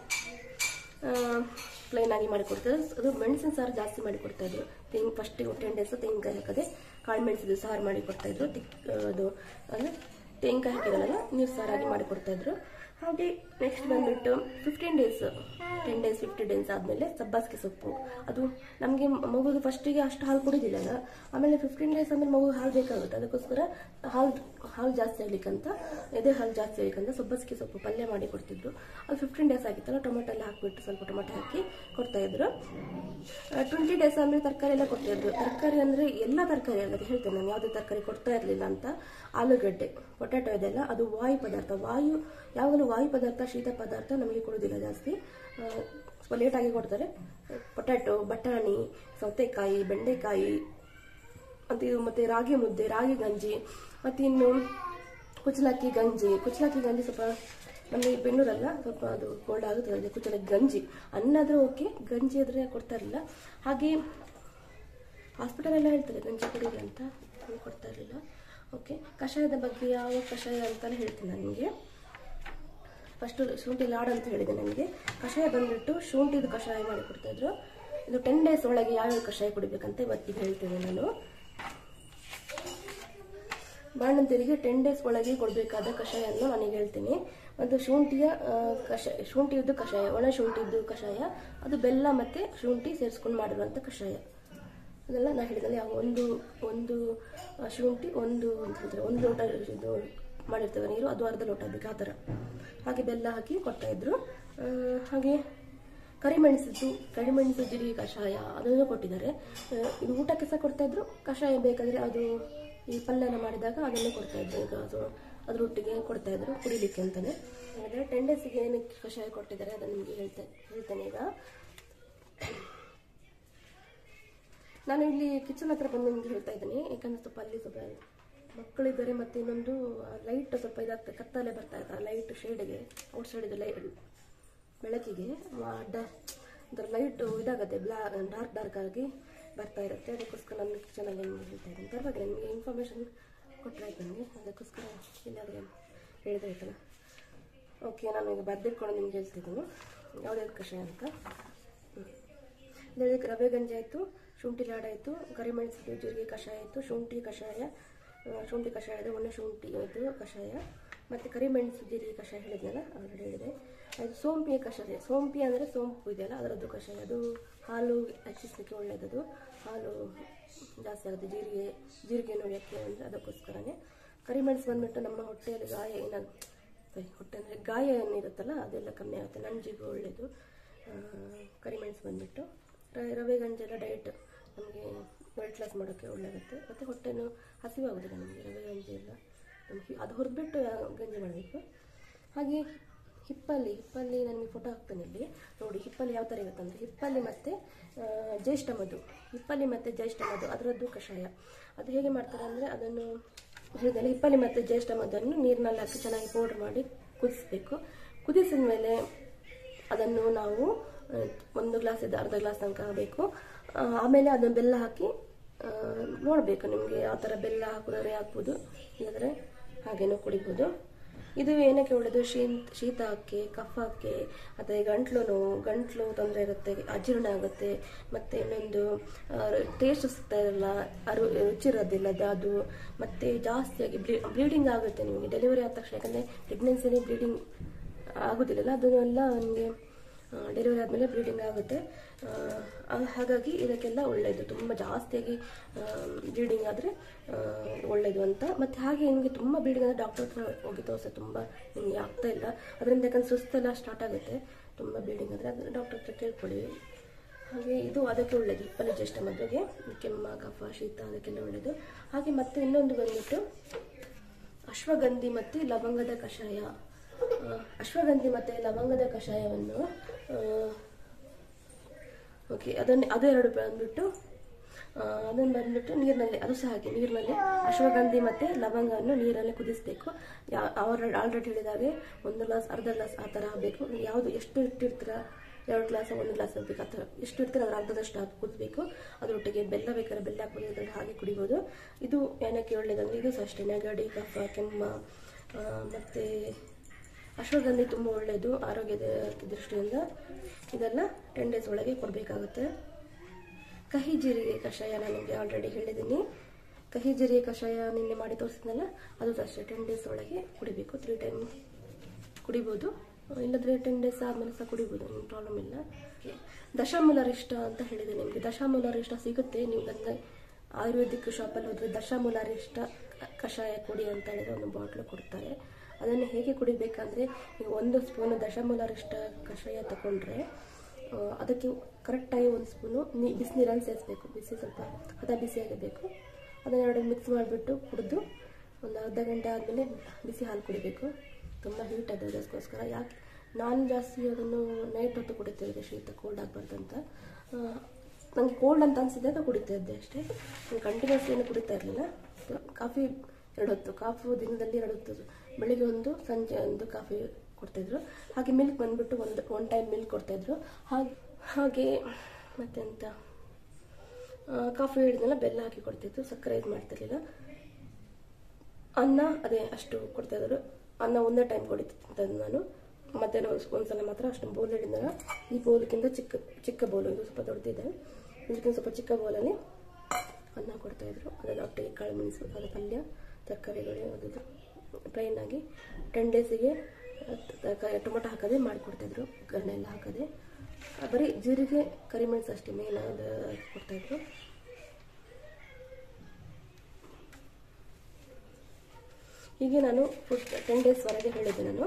S1: ಪ್ಲೈನ್ ಆಗಿ ಮಾಡಿ ಕೊಡ್ತಾರೆ ಅದು ಮೆಣಸಿನ ಸಾರು ಜಾಸ್ತಿ ಮಾಡಿ ಕೊಡ್ತಾ ಇದ್ರು ತೆಂಗು ಫಸ್ಟ್ ಟೆನ್ ಡೇಸ್ ತೆಂಗಿನಕಾಯಿ ಹಾಕದೆ ಕಾಳು ಮೆಣಸಿದು ಸಾರು ಮಾಡಿ ಕೊಡ್ತಾ ಇದ್ರು ತಿಕ್ ಅದು ಅಂದರೆ ತೆಂಗಿನಕಾಯಿ ಹಾಕಿರಲ್ಲ ನೀರು ಸಾರಾಗಿ ಮಾಡಿ ಕೊಡ್ತಾ ಇದ್ರು ಹಾಗೆ ನೆಕ್ಸ್ಟ್ ಬಂದ್ಬಿಟ್ಟು fifteen days ten days fifteen days ಆದಮೇಲೆ ಸಬ್ಬಾಸ್ಗೆ ಸೊಪ್ಪು ಅದು ನಮಗೆ ಮಗುಗೆ ಫಸ್ಟಿಗೆ ಅಷ್ಟು ಹಾಲು ಕುಡಿದಿಲ್ಲಲ್ಲ ಆಮೇಲೆ ಫಿಫ್ಟೀನ್ ಡೇಸ್ ಆಮೇಲೆ ಮಗು ಹಾಲು ಬೇಕಾಗುತ್ತೆ ಅದಕ್ಕೋಸ್ಕರ ಹಾಲು ಹಾಲು ಜಾಸ್ತಿ ಆಗ್ಲಿಕ್ಕಂತ ಎದೆ ಹಾಲು ಜಾಸ್ತಿ ಆಗ್ಲಿಕ್ಕಂತ ಸಬ್ಬಸ್ಗೆ ಸೊಪ್ಪು ಪಲ್ಯ ಮಾಡಿ ಕೊಡ್ತಿದ್ರು ಅದು ಫಿಫ್ಟೀನ್ ಡೇಸ್ ಆಗಿತ್ತಲ್ಲ ಟೊಮೆಟೊ ಎಲ್ಲ ಹಾಕ್ಬಿಟ್ಟು ಸ್ವಲ್ಪ ಟೊಮೆಟೊ ಹಾಕಿ ಕೊಡ್ತಾ ಇದ್ರು ಟ್ವೆಂಟಿ ಡೇಸ್ ಆದ್ಮೇಲೆ ತರಕಾರಿ ಎಲ್ಲ ಕೊಡ್ತಾ ಇದ್ರು ತರಕಾರಿ ಅಂದ್ರೆ ಎಲ್ಲ ತರಕಾರಿ ಅಲ್ಲ ಅದು ಹೇಳ್ತೇನೆ ನಾನು ಯಾವುದೇ ತರಕಾರಿ ಕೊಡ್ತಾ ಇರಲಿಲ್ಲ ಅಂತ ಆಲೂಗಡ್ಡೆ ಪೊಟ್ಯಾಟೊ ಇದೆಲ್ಲ ಅದು ವಾಯು ಪದಾರ್ಥ ವಾಯು ಯಾವಾಗಲೂ ವಾಯು ಪದಾರ್ಥ ಶೀತ ಪದಾರ್ಥ ನಮಗೆ ಕೊಡೋದಿಲ್ಲ ಜಾಸ್ತಿ ಆ, ಸ್ವಲ್ಪ ಲೇಟಾಗಿ ಕೊಡ್ತಾರೆ ಪೊಟ್ಯಾಟೊ ಬಟಾಣಿ ಸೌತೆಕಾಯಿ ಬೆಂಡೆಕಾಯಿ ಮತ್ತು ಇದು ಮತ್ತೆ ರಾಗಿ ಮುದ್ದೆ ರಾಗಿ ಗಂಜಿ ಮತ್ತು ಇನ್ನು ಕುಚಲಕ್ಕಿ ಗಂಜಿ ಕುಚಲಕ್ಕಿ ಗಂಜಿ ಸ್ವಲ್ಪ ನಮಗೆ ಬೆನ್ನೂರಲ್ಲ ಸ್ವಲ್ಪ ಅದು ಕೋಲ್ಡ್ ಆಗುತ್ತೆ ಅದೇ ಕುಚಲಕ್ಕಿ ಗಂಜಿ ಅನ್ನ ಆದ್ರೆ ಓಕೆ ಗಂಜಿ ಆದ್ರೆ ಕೊಡ್ತಾ ಇರಲಿಲ್ಲ ಹಾಗೆ ಹಾಸ್ಪಿಟಲ್ ಎಲ್ಲ ಹೇಳ್ತಾರೆ ಗಂಜಿ ಕುಡೀರಿ ಅಂತ ನಮ್ಗೆ ಕೊಡ್ತಾ ಇರಲಿಲ್ಲ ಓಕೆ ಕಷಾಯದ ಬಗ್ಗೆ ಯಾವ ಕಷಾಯ ಅಂತಾನೆ ಹೇಳ್ತೀನಿ ನಾನು ನಿಮಗೆ ಫಸ್ಟ್ ಶುಂಠಿ ಲಾಡ್ ಅಂತ ಹೇಳಿದೆ ನನಗೆ ಕಷಾಯ ಬಂದ್ಬಿಟ್ಟು ಶುಂಠಿದು ಕಷಾಯ ಮಾಡಿ ಕೊಡ್ತಾ ಇದ್ರು ಇದು ಟೆನ್ ಡೇಸ್ ಒಳಗೆ ಯಾವ್ಯಾವ ಕಷಾಯ ಕುಡಿಬೇಕಂತ ಇವತ್ತಿಗೆ ಹೇಳ್ತೇನೆ ನಾನು ಬಾಣಂತಿಯರಿಗೆ ಟೆನ್ ಡೇಸ್ ಒಳಗೆ ಕೊಡಬೇಕಾದ ಕಷಾಯವನ್ನು ನನಗೆ ಹೇಳ್ತೀನಿ ಮತ್ತು ಶುಂಠಿಯ ಆ, ಕಷಾಯ ಶುಂಠಿಯದ್ದು ಕಷಾಯ ಒಣ ಶುಂಠಿದ್ದು ಕಷಾಯ ಅದು ಬೆಲ್ಲ ಮತ್ತು ಶುಂಠಿ ಸೇರಿಸ್ಕೊಂಡು ಮಾಡಿರುವಂಥ ಕಷಾಯ ಅದೆಲ್ಲ ನಾ ಹೇಳಿದಲ್ಲಿ ಯಾವ ಒಂದು ಒಂದು ಆ, ಶುಂಠಿ ಒಂದು ಅಂತ ಹೇಳ್ತಾರೆ ಒಂದು ಲೋಟ ಇದು ಮಾಡಿರ್ತೇವೆ ನೀರು ಅದು ಅರ್ಧ ಲೋಟ ಬೇಕು ಆ ಥರ ಹಾಗೆ ಬೆಲ್ಲ ಹಾಕಿ ಕೊಡ್ತಾ ಇದ್ರು ಆ, ಹಾಗೆ ಕರಿಮೆಣಸಿದ್ದು ಕರಿಮೆಣಸು ಜೀರಿಗೆ ಕಷಾಯ ಅದನ್ನು ಕೊಟ್ಟಿದ್ದಾರೆ ಆ, ಇದು ಊಟಕ್ಕೆ ಸಹ ಕೊಡ್ತಾ ಇದ್ರು ಕಷಾಯ ಬೇಕಾದರೆ ಅದು ಈ ಪಲ್ಯನ ಮಾಡಿದಾಗ ಅದನ್ನು ಕೊಡ್ತಾ ಇದ್ರು ಈಗ ಅದು ಅದರೊಟ್ಟಿಗೆ ಕೊಡ್ತಾ ಇದ್ರು ಕುಡಿಲಿಕ್ಕೆ ಅಂತಾನೆ ಹಾಗಾದರೆ ಟೆನ್ ಡೇಸಿಗೆ ಏನಕ್ಕೆ ಕಷಾಯ ಕೊಟ್ಟಿದ್ದಾರೆ ಅದನ್ನು ನಿಮಗೆ ಹೇಳ್ತೇನೆ ಹೇಳ್ತೇನೆ ಈಗ ನಾನು ಇಲ್ಲಿ ಕಿಚನ್ ಹತ್ರ ಬಂದು ನಿಮ್ಗೆ ಹೇಳ್ತಾ ಇದ್ದೀನಿ ಯಾಕಂದ್ರೆ ಸ್ವಲ್ಪ ಅಲ್ಲಿ ಸ್ವಲ್ಪ ಮಕ್ಕಳಿದ್ದಾರೆ ಮತ್ತೆ ಇನ್ನೊಂದು ಲೈಟ್ ಸ್ವಲ್ಪ ಇದಾಗ್ತದೆ ಕತ್ತಲೆ ಬರ್ತಾ ಇದ್ದಾರೆ ಲೈಟ್ ಶೇಡ್ಗೆ ಔಟ್ ಸೈಡ್ ಲೈಟ್ ಬೆಳಕಿಗೆ ಆ ಅಡ್ಡ ಒಂಥರ ಲೈಟ್ ಇದಾಗುತ್ತೆ ಬ್ಲಾ ಡಾರ್ಕ್ ಡಾರ್ಕ್ ಆಗಿ ಬರ್ತಾ ಇರುತ್ತೆ ಅದಕ್ಕೋಸ್ಕರ ನಾನು ಕಿಚನಲ್ಲಿ ನಿಮ್ಗೆ ಹೇಳ್ತಾ ಇದ್ದೀನಿ ಪರವಾಗಿಲ್ಲ ನಿಮಗೆ ಇನ್ಫಾರ್ಮೇಷನ್ ಕೊಟ್ಟರೆ ಆಯ್ತು ನನಗೆ ಅದಕ್ಕೋಸ್ಕರ ಇಲ್ಲಾದರೆ ಹೇಳಿದ್ರೆ ಆಯ್ತಲ್ಲ ಓಕೆ ನಾನು ಈಗ ಬರ್ದಿಟ್ಕೊಂಡು ನಿಮ್ಗೆ ಹೇಳ್ತಿದ್ದೀನಿ ಯಾವುದ್ಯಾವ್ದು ಕಷಾಯ ಅಂತ ಹ್ಮ್. ಇದಕ್ಕೆ ರವೆ ಗಂಜಿ ಆಯಿತು ಶುಂಠಿ ಲಾಡ್ ಆಯಿತು ಕರಿಮೆಣಸು ಜೀರಿಗೆ ಕಷಾಯ ಆಯಿತು ಶುಂಠಿ ಕಷಾಯ ಆ, ಶುಂಠಿ ಕಷಾಯ ಇದೆ ಒಣ ಶುಂಠಿ ಇದು ಕಷಾಯ ಮತ್ತು ಕರಿಮೆಣಸು ಜೀರಿಗೆ ಕಷಾಯ ಹೇಳಿದ್ನಲ್ಲ ಆಲ್ರೆಡಿ ಹೇಳಿದೆ ಅದು ಸೋಂಪಿಯ ಕಷಾಯ ಸೋಂಪಿ ಅಂದರೆ ಸೋಂಪು ಇದೆಯಲ್ಲ ಅದರದ್ದು ಕಷಾಯ ಅದು ಹಾಲು ಹೆಚ್ಚಿಸಲಿಕ್ಕೆ ಒಳ್ಳೆಯದದು ಹಾಲು ಜಾಸ್ತಿ ಆಗುತ್ತೆ ಜೀರಿಗೆ ಜೀರಿಗೆ ನೋಡೋಕ್ಕೆ ಅಂದರೆ ಅದಕ್ಕೋಸ್ಕರನೇ ಕರಿಮೆಣಸು ಬಂದ್ಬಿಟ್ಟು ನಮ್ಮ ಹೊಟ್ಟೆಯಲ್ಲಿ ಗಾಯ ಏನಾಗ ಸಾರಿ ಹೊಟ್ಟೆ ಅಂದರೆ ಗಾಯ ಏನಿರುತ್ತಲ್ಲ ಅದೆಲ್ಲ ಕಮ್ಮಿ ಆಗುತ್ತೆ ನಂಜಿಗೂ ಒಳ್ಳೆಯದು ಆ, ಕರಿಮೆಣಸು ಬಂದ್ಬಿಟ್ಟು ರ- ರವೆ ಗಂಜಿ ಎಲ್ಲ ಡಯಟ್ ನಮಗೆ ವೆಯ್ಟ್ ಲಾಸ್ ಮಾಡೋಕ್ಕೆ ಒಳ್ಳೆಯಾಗುತ್ತೆ ಮತ್ತು ಹೊಟ್ಟೆನೂ ಹಸಿವಾಗೋದಿಲ್ಲ ನಮಗೆ ರವೆ ಗಂಜಿ ಎಲ್ಲ ನಮ್ಗೆ ಅದು ಹುರಿದ್ಬಿಟ್ಟು ಗಂಜಿ ಮಾಡಬೇಕು ಹಾಗೆ ಹಿಪ್ಪಲ್ಲಿ ಹಿಪ್ಪಲ್ಲಿ ನನಗೆ ಫೋಟೋ ಹಾಕ್ತೇನೆ ಇಲ್ಲಿ ನೋಡಿ ಹಿಪ್ಪಲ್ಲಿ ಯಾವ ಥರ ಇರುತ್ತೆ ಅಂದರೆ ಹಿಪ್ಪಲ್ಲಿ ಮತ್ತು ಆ, ಜ್ಯೇಷ್ಠ ಮಧು ಹಿಪ್ಪಲ್ಲಿ ಮತ್ತು ಜ್ಯೇಷ್ಠ ಮಧು ಅದರದ್ದು ಕಷಾಯ ಅದು ಹೇಗೆ ಮಾಡ್ತಾರೆ ಅಂದರೆ ಅದನ್ನು ಹೇಳಿದಲ್ಲ ಹಿಪ್ಪಲ್ಲಿ ಮತ್ತು ಜ್ಯೇಷ್ಠ ಮಧನ್ನು ನೀರಿನಲ್ಲಿ ಹಾಕಿ ಚೆನ್ನಾಗಿ ಪೌಡ್ರ್ ಮಾಡಿ ಕುದಿಸ್ಬೇಕು ಕುದಿಸಿದ ಮೇಲೆ ಅದನ್ನು ನಾವು ಆ, ಒಂದು ಗ್ಲಾಸ್ ಇದೆ ಅರ್ಧ ಗ್ಲಾಸ್ ತನಕ ಬೇಕು ಆ, ಆಮೇಲೆ ಅದನ್ನು ಬೆಲ್ಲ ಹಾಕಿ ಆ, ನೋಡಬೇಕು ನಿಮಗೆ ಯಾವ ಥರ ಬೆಲ್ಲ ಹಾಕಿದ್ರೆ ಹಾಕ್ಬೋದು ಇಲ್ಲದ್ರೆ ಹಾಗೇನೂ ಕುಡಿಬೋದು ಇದು ಏನಕ್ಕೆ ಒಳ್ಳೆಯದು ಶೀತ ಶೀತಕ್ಕೆ ಕಫಕ್ಕೆ ಅಥವಾ ಗಂಟ್ಲು ನೋವು ಗಂಟ್ಲು ತೊಂದರೆ ಇರುತ್ತೆ ಅಜೀರ್ಣ ಆಗುತ್ತೆ ಮತ್ತು ಇನ್ನೊಂದು ಟೇಸ್ಟ್ ಸಿಗ್ತಾ ಇರಲ್ಲ ಅರು ರುಚಿ ಇರೋದಿಲ್ಲ ಅದು- ಅದು ಮತ್ತು ಜಾಸ್ತಿಯಾಗಿ ಬ್ಲೀಡಿಂಗ್ ಆಗುತ್ತೆ ನಿಮಗೆ ಡೆಲಿವರಿ ಆದ ತಕ್ಷಣ ಯಾಕಂದರೆ ಪ್ರೆಗ್ನೆನ್ಸಿನೇ ಬ್ಲೀಡಿಂಗ್ ಆಗೋದಿಲ್ಲಲ್ಲ ಅದನ್ನೆಲ್ಲ ನಿಮಗೆ ಡೆಲಿವರಿ ಆದಮೇಲೆ ಬ್ಲೀಡಿಂಗ್ ಆಗುತ್ತೆ ಆ, ಆ- ಹಾಗಾಗಿ ಇದಕ್ಕೆಲ್ಲ ಒಳ್ಳೆಯದು ತುಂಬ ಜಾಸ್ತಿಯಾಗಿ ಬ್ಲೀಡಿಂಗ್ ಆದರೆ ಒಳ್ಳೆಯದು ಅಂತ ಮತ್ತು ಹಾಗೆ ನಿಮಗೆ ತುಂಬ ಬ್ಲೀಡಿಂಗ್ ಅಂದರೆ ಡಾಕ್ಟರ್ ಹತ್ರ ಹೋಗಿ ತೋರಿಸಿ ತುಂಬ ನಿಮಗೆ ಆಗ್ತಾ ಇಲ್ಲ ಅದರಿಂದ ಯಾಕಂದ್ರೆ ಸುಸ್ತೆಲ್ಲ ಸ್ಟಾರ್ಟ್ ಆಗುತ್ತೆ ತುಂಬ ಬ್ಲೀಡಿಂಗ್ ಆದರೆ ಅದನ್ನು ಡಾಕ್ಟರ್ ಹತ್ರ ಕೇಳ್ಕೊಳ್ಳಿ ಹಾಗೆ ಇದು ಅದಕ್ಕೆ ಒಳ್ಳೆಯದು ಪಲಿಜ್ಯೇಷ್ಠ ಮದುವೆಗೆ ಕೆಮ್ಮ ಕಫ ಶೀತ ಅದಕ್ಕೆಲ್ಲ ಒಳ್ಳೆಯದು ಹಾಗೆ ಮತ್ತೆ ಇನ್ನೊಂದು ಬಂದ್ಬಿಟ್ಟು ಅಶ್ವಗಂಧಿ ಮತ್ತು ಲವಂಗದ ಕಷಾಯ ಆ, ಅಶ್ವಗಂಧಿ ಮತ್ತು ಲವಂಗದ ಕಷಾಯವನ್ನು ಓಕೆ ಅದನ್ನು ಅದು ಎರಡು ಬಂದ್ಬಿಟ್ಟು ಆ, ಅದನ್ನು ಬಂದ್ಬಿಟ್ಟು ನೀರಿನಲ್ಲಿ ಅದು ಸಹ ಹಾಗೆ ನೀರಿನಲ್ಲಿ ಅಶ್ವಗಂಧಿ ಮತ್ತು ಲವಂಗವನ್ನು ನೀರಲ್ಲಿ ಕುದಿಸಬೇಕು ಯಾ ಅವ್ರು ಆಲ್ರೆಡಿ ಹೇಳಿದಾಗೆ ಒಂದು ಗ್ಲಾಸ್ ಅರ್ಧ ಗ್ಲಾಸ್ ಆ ಥರ ಬೇಕು ಯಾವುದು ಎಷ್ಟು ಇಟ್ಟಿರ್ತೀರ ಎರಡು ಗ್ಲಾಸ್ ಒಂದು ಗ್ಲಾಸ್ ಬೇಕು ಆ ಥರ ಎಷ್ಟು ಇರ್ತೀರ ಅದ್ರ ಅರ್ಧದಷ್ಟು ಹಾಕಿ ಕುದಿಸ್ಬೇಕು ಅದರೊಟ್ಟಿಗೆ ಬೆಲ್ಲ ಬೇಕಾದ್ರೆ ಬೆಲ್ಲ ಹಾಕ್ಬೋದು ಇಲ್ಲಾಂದ್ರೆ ಹಾಗೆ ಕುಡಿಬೋದು ಇದು ಏನಕ್ಕೆ ಒಳ್ಳೇದಂದ್ರೆ ಇದು ಸಹ ಅಷ್ಟೇ ನೆಗಡಿ ಕಫ ಕೆಮ್ಮ ಆ, ಮತ್ತೆ ಅಶ್ವಗಂಧಿ ತುಂಬ ಒಳ್ಳೆಯದು ಆರೋಗ್ಯದ ದೃಷ್ಟಿಯಿಂದ ಇದೆಲ್ಲ ಟೆನ್ ಡೇಸ್ ಒಳಗೆ ಕೊಡಬೇಕಾಗುತ್ತೆ ಕಹಿ ಜೀರಿಗೆ ಕಷಾಯ ನಾನು ನಿಮಗೆ ಆಲ್ರೆಡಿ ಹೇಳಿದ್ದೀನಿ ಕಹಿ ಜೀರಿಗೆ ಕಷಾಯ ನಿನ್ನೆ ಮಾಡಿ ತೋರಿಸಿದ್ನಲ್ಲ ಅದು ಸಹ ಅಷ್ಟೇ ಟೆನ್ ಡೇಸ್ ಒಳಗೆ ಕುಡಿಬೇಕು ತ್ರೀ ಟೈಮ್ ಕುಡಿಬೋದು ಇಲ್ಲದ್ರೆ ಟೆನ್ ಡೇಸ್ ಆದಮೇಲೆ ಸಹ ಕುಡಿಬೋದು ಏನು ಪ್ರಾಬ್ಲಮ್ ಇಲ್ಲ ದಶಮೂಲಾರಿಷ್ಟ ಅಂತ ಹೇಳಿದೆ ನಿಮಗೆ ದಶಮೂಲಾರಿಷ್ಟ ಸಿಗುತ್ತೆ ನೀವು ಬಂದ ಆಯುರ್ವೇದಿಕ್ ಶಾಪಲ್ಲಿ ಹೋದರೆ ದಶಮೂಲಾರಿಷ್ಟ ಕಷಾಯ ಕುಡಿ ಅಂತ ಹೇಳಿದ್ರೆ ಒಂದು ಬಾಟ್ಲು ಕೊಡ್ತಾರೆ ಅದನ್ನು ಹೇಗೆ ಕುಡಿಬೇಕಂದ್ರೆ ನೀವು ಒಂದು ಸ್ಪೂನ್ ದಶಮೂಲಾರಿಷ್ಟ ಕಷಾಯ ತಗೊಂಡ್ರೆ ಆ, ಅದಕ್ಕೆ ಕರೆಕ್ಟಾಗಿ ಒಂದು ಸ್ಪೂನು ನೀ ಬಿಸಿನೀರಲ್ಲಿ ಸೇರಿಸ್ಬೇಕು ಬಿಸಿ ಸ್ವಲ್ಪ ಹದ ಬಿಸಿಯಾಗಿರಬೇಕು ಅದನ್ನೆರಡು ಮಿಕ್ಸ್ ಮಾಡಿಬಿಟ್ಟು ಕುಡಿದು ಒಂದು ಅರ್ಧ ಗಂಟೆ ಆದಮೇಲೆ ಬಿಸಿ ಹಾಲು ಕುಡಿಬೇಕು ತುಂಬ ಹೀಟ್ ಅದು ಅದಕ್ಕೋಸ್ಕರ ಯಾಕೆ ನಾನು ಜಾಸ್ತಿ ಅದನ್ನು ನೈಟ್ ಹೊತ್ತು ಕುಡಿತಾ ಇದ್ದೆ ಶೀತ ಕೋಲ್ಡ್ ಆಗಬಾರ್ದಂತ ನನಗೆ ಕೋಲ್ಡ್ ಅಂತ ಅನಿಸಿದಾಗ ಕುಡಿತಾ ಇದ್ದೆ ಅಷ್ಟೇ ಕಂಟಿನ್ಯೂಸ್ ಏನು ಕುಡಿತಾ ಇರಲಿಲ್ಲ ಕಾಫಿ ಎರಡು ಹೊತ್ತು ಕಾಫು ದಿನದಲ್ಲಿ ಎರಡು ಹೊತ್ತು ಬೆಳಿಗ್ಗೆ ಒಂದು ಸಂಜೆ ಒಂದು ಕಾಫಿ ಕೊಡ್ತಾಯಿದ್ರು ಹಾಗೆ ಮಿಲ್ಕ್ ಬಂದ್ಬಿಟ್ಟು ಒಂದು ಒನ್ ಟೈಮ್ ಮಿಲ್ಕ್ ಕೊಡ್ತಾಯಿದ್ರು ಹಾಗೆ ಹಾಗೆ ಮತ್ತೆಂತ ಆ, ಕಾಫಿ ಹಿಡಿದ್ನೆಲ್ಲ ಬೆಲ್ಲ ಹಾಕಿ ಕೊಡ್ತಿದ್ರು ಸಕ್ಕರೆ ಇದು ಮಾಡ್ತಿರ್ಲಿಲ್ಲ ಅನ್ನ ಅದೇ ಅಷ್ಟು ಕೊಡ್ತಾಯಿದ್ರು ಅನ್ನ ಒಂದೇ ಟೈಮ್ ಕೊಡಿತಿದ್ದು ನಾನು ಮಧ್ಯಾಹ್ನ ಒಂದ್- ಒಂದ್ಸಲ ಮಾತ್ರ ಅಷ್ಟು ಬೋಲ್ ಹಿಡಿದಾಗ ಈ ಬೋಲ್ಗಿಂತ ಚಿಕ್ಕ ಚಿಕ್ಕ ಬೋಲು ಇದು ಸ್ವಲ್ಪ ದೊಡ್ಡದಿದೆ ಇದಕ್ಕಿಂತ ಸ್ವಲ್ಪ ಚಿಕ್ಕ ಬೋಲಲ್ಲಿ ಅನ್ನ ಕೊಡ್ತಾಯಿದ್ರು ಅದನ್ನು ಒಟ್ಟಿಗೆ ಕಾಳು ಮೆಣಸು ಅದರ ಪಲ್ಯ ತರಕಾರಿಗಳು ಅದು ಪ್ಲೈನ್ ಆಗಿ ಟೆನ್ ಡೇಸಿಗೆ ಟೊಮೊಟೊ ಹಾಕದೆ ಮಾಡಿಕೊಡ್ತಾಯಿದ್ರು ಗರ್ಣ ಎಲ್ಲ ಹಾಕದೆ ಆ, ಬರೀ ಜೀರಿಗೆ ಕರಿಮೆಣಸು ಅಷ್ಟೇ ಮೇನ್ ಅದು ಕೊಡ್ತಾಯಿದ್ರು ಹೀಗೆ ನಾನು ಟೆನ್ ಡೇಸ್ವರೆಗೆ ಹೇಳಿದ್ದೆ ನಾನು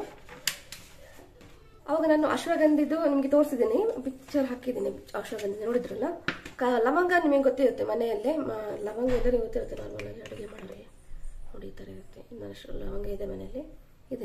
S1: ಅವಾಗ ನಾನು ಅಶ್ವಗಂಧಿದು ನಿಮಗೆ ತೋರಿಸಿದ್ದೀನಿ ಪಿಕ್ಚರ್ ಹಾಕಿದ್ದೀನಿ ಅಶ್ವಗಂಧಿ ನೋಡಿದ್ರಲ್ಲ ಕ ಲವಂಗ ನಿಮಗೆ ಗೊತ್ತಿರುತ್ತೆ ಮನೆಯಲ್ಲೇ ಮ- ಲವಂಗ ಎಲ್ಲರಿಗೂ ಗೊತ್ತಿರುತ್ತೆ ನಾರ್ಮಲ್ ಆಗಿ ಅಡುಗೆ ಮಾಡೋರಿಗೆ ನೋಡಿ ಈ ಥರ ಇರುತ್ತೆ ಇನ್ನು ಅಷ್ಟು ಲವಂಗ ಇದೆ ಮನೆಯಲ್ಲಿ ಇದೆ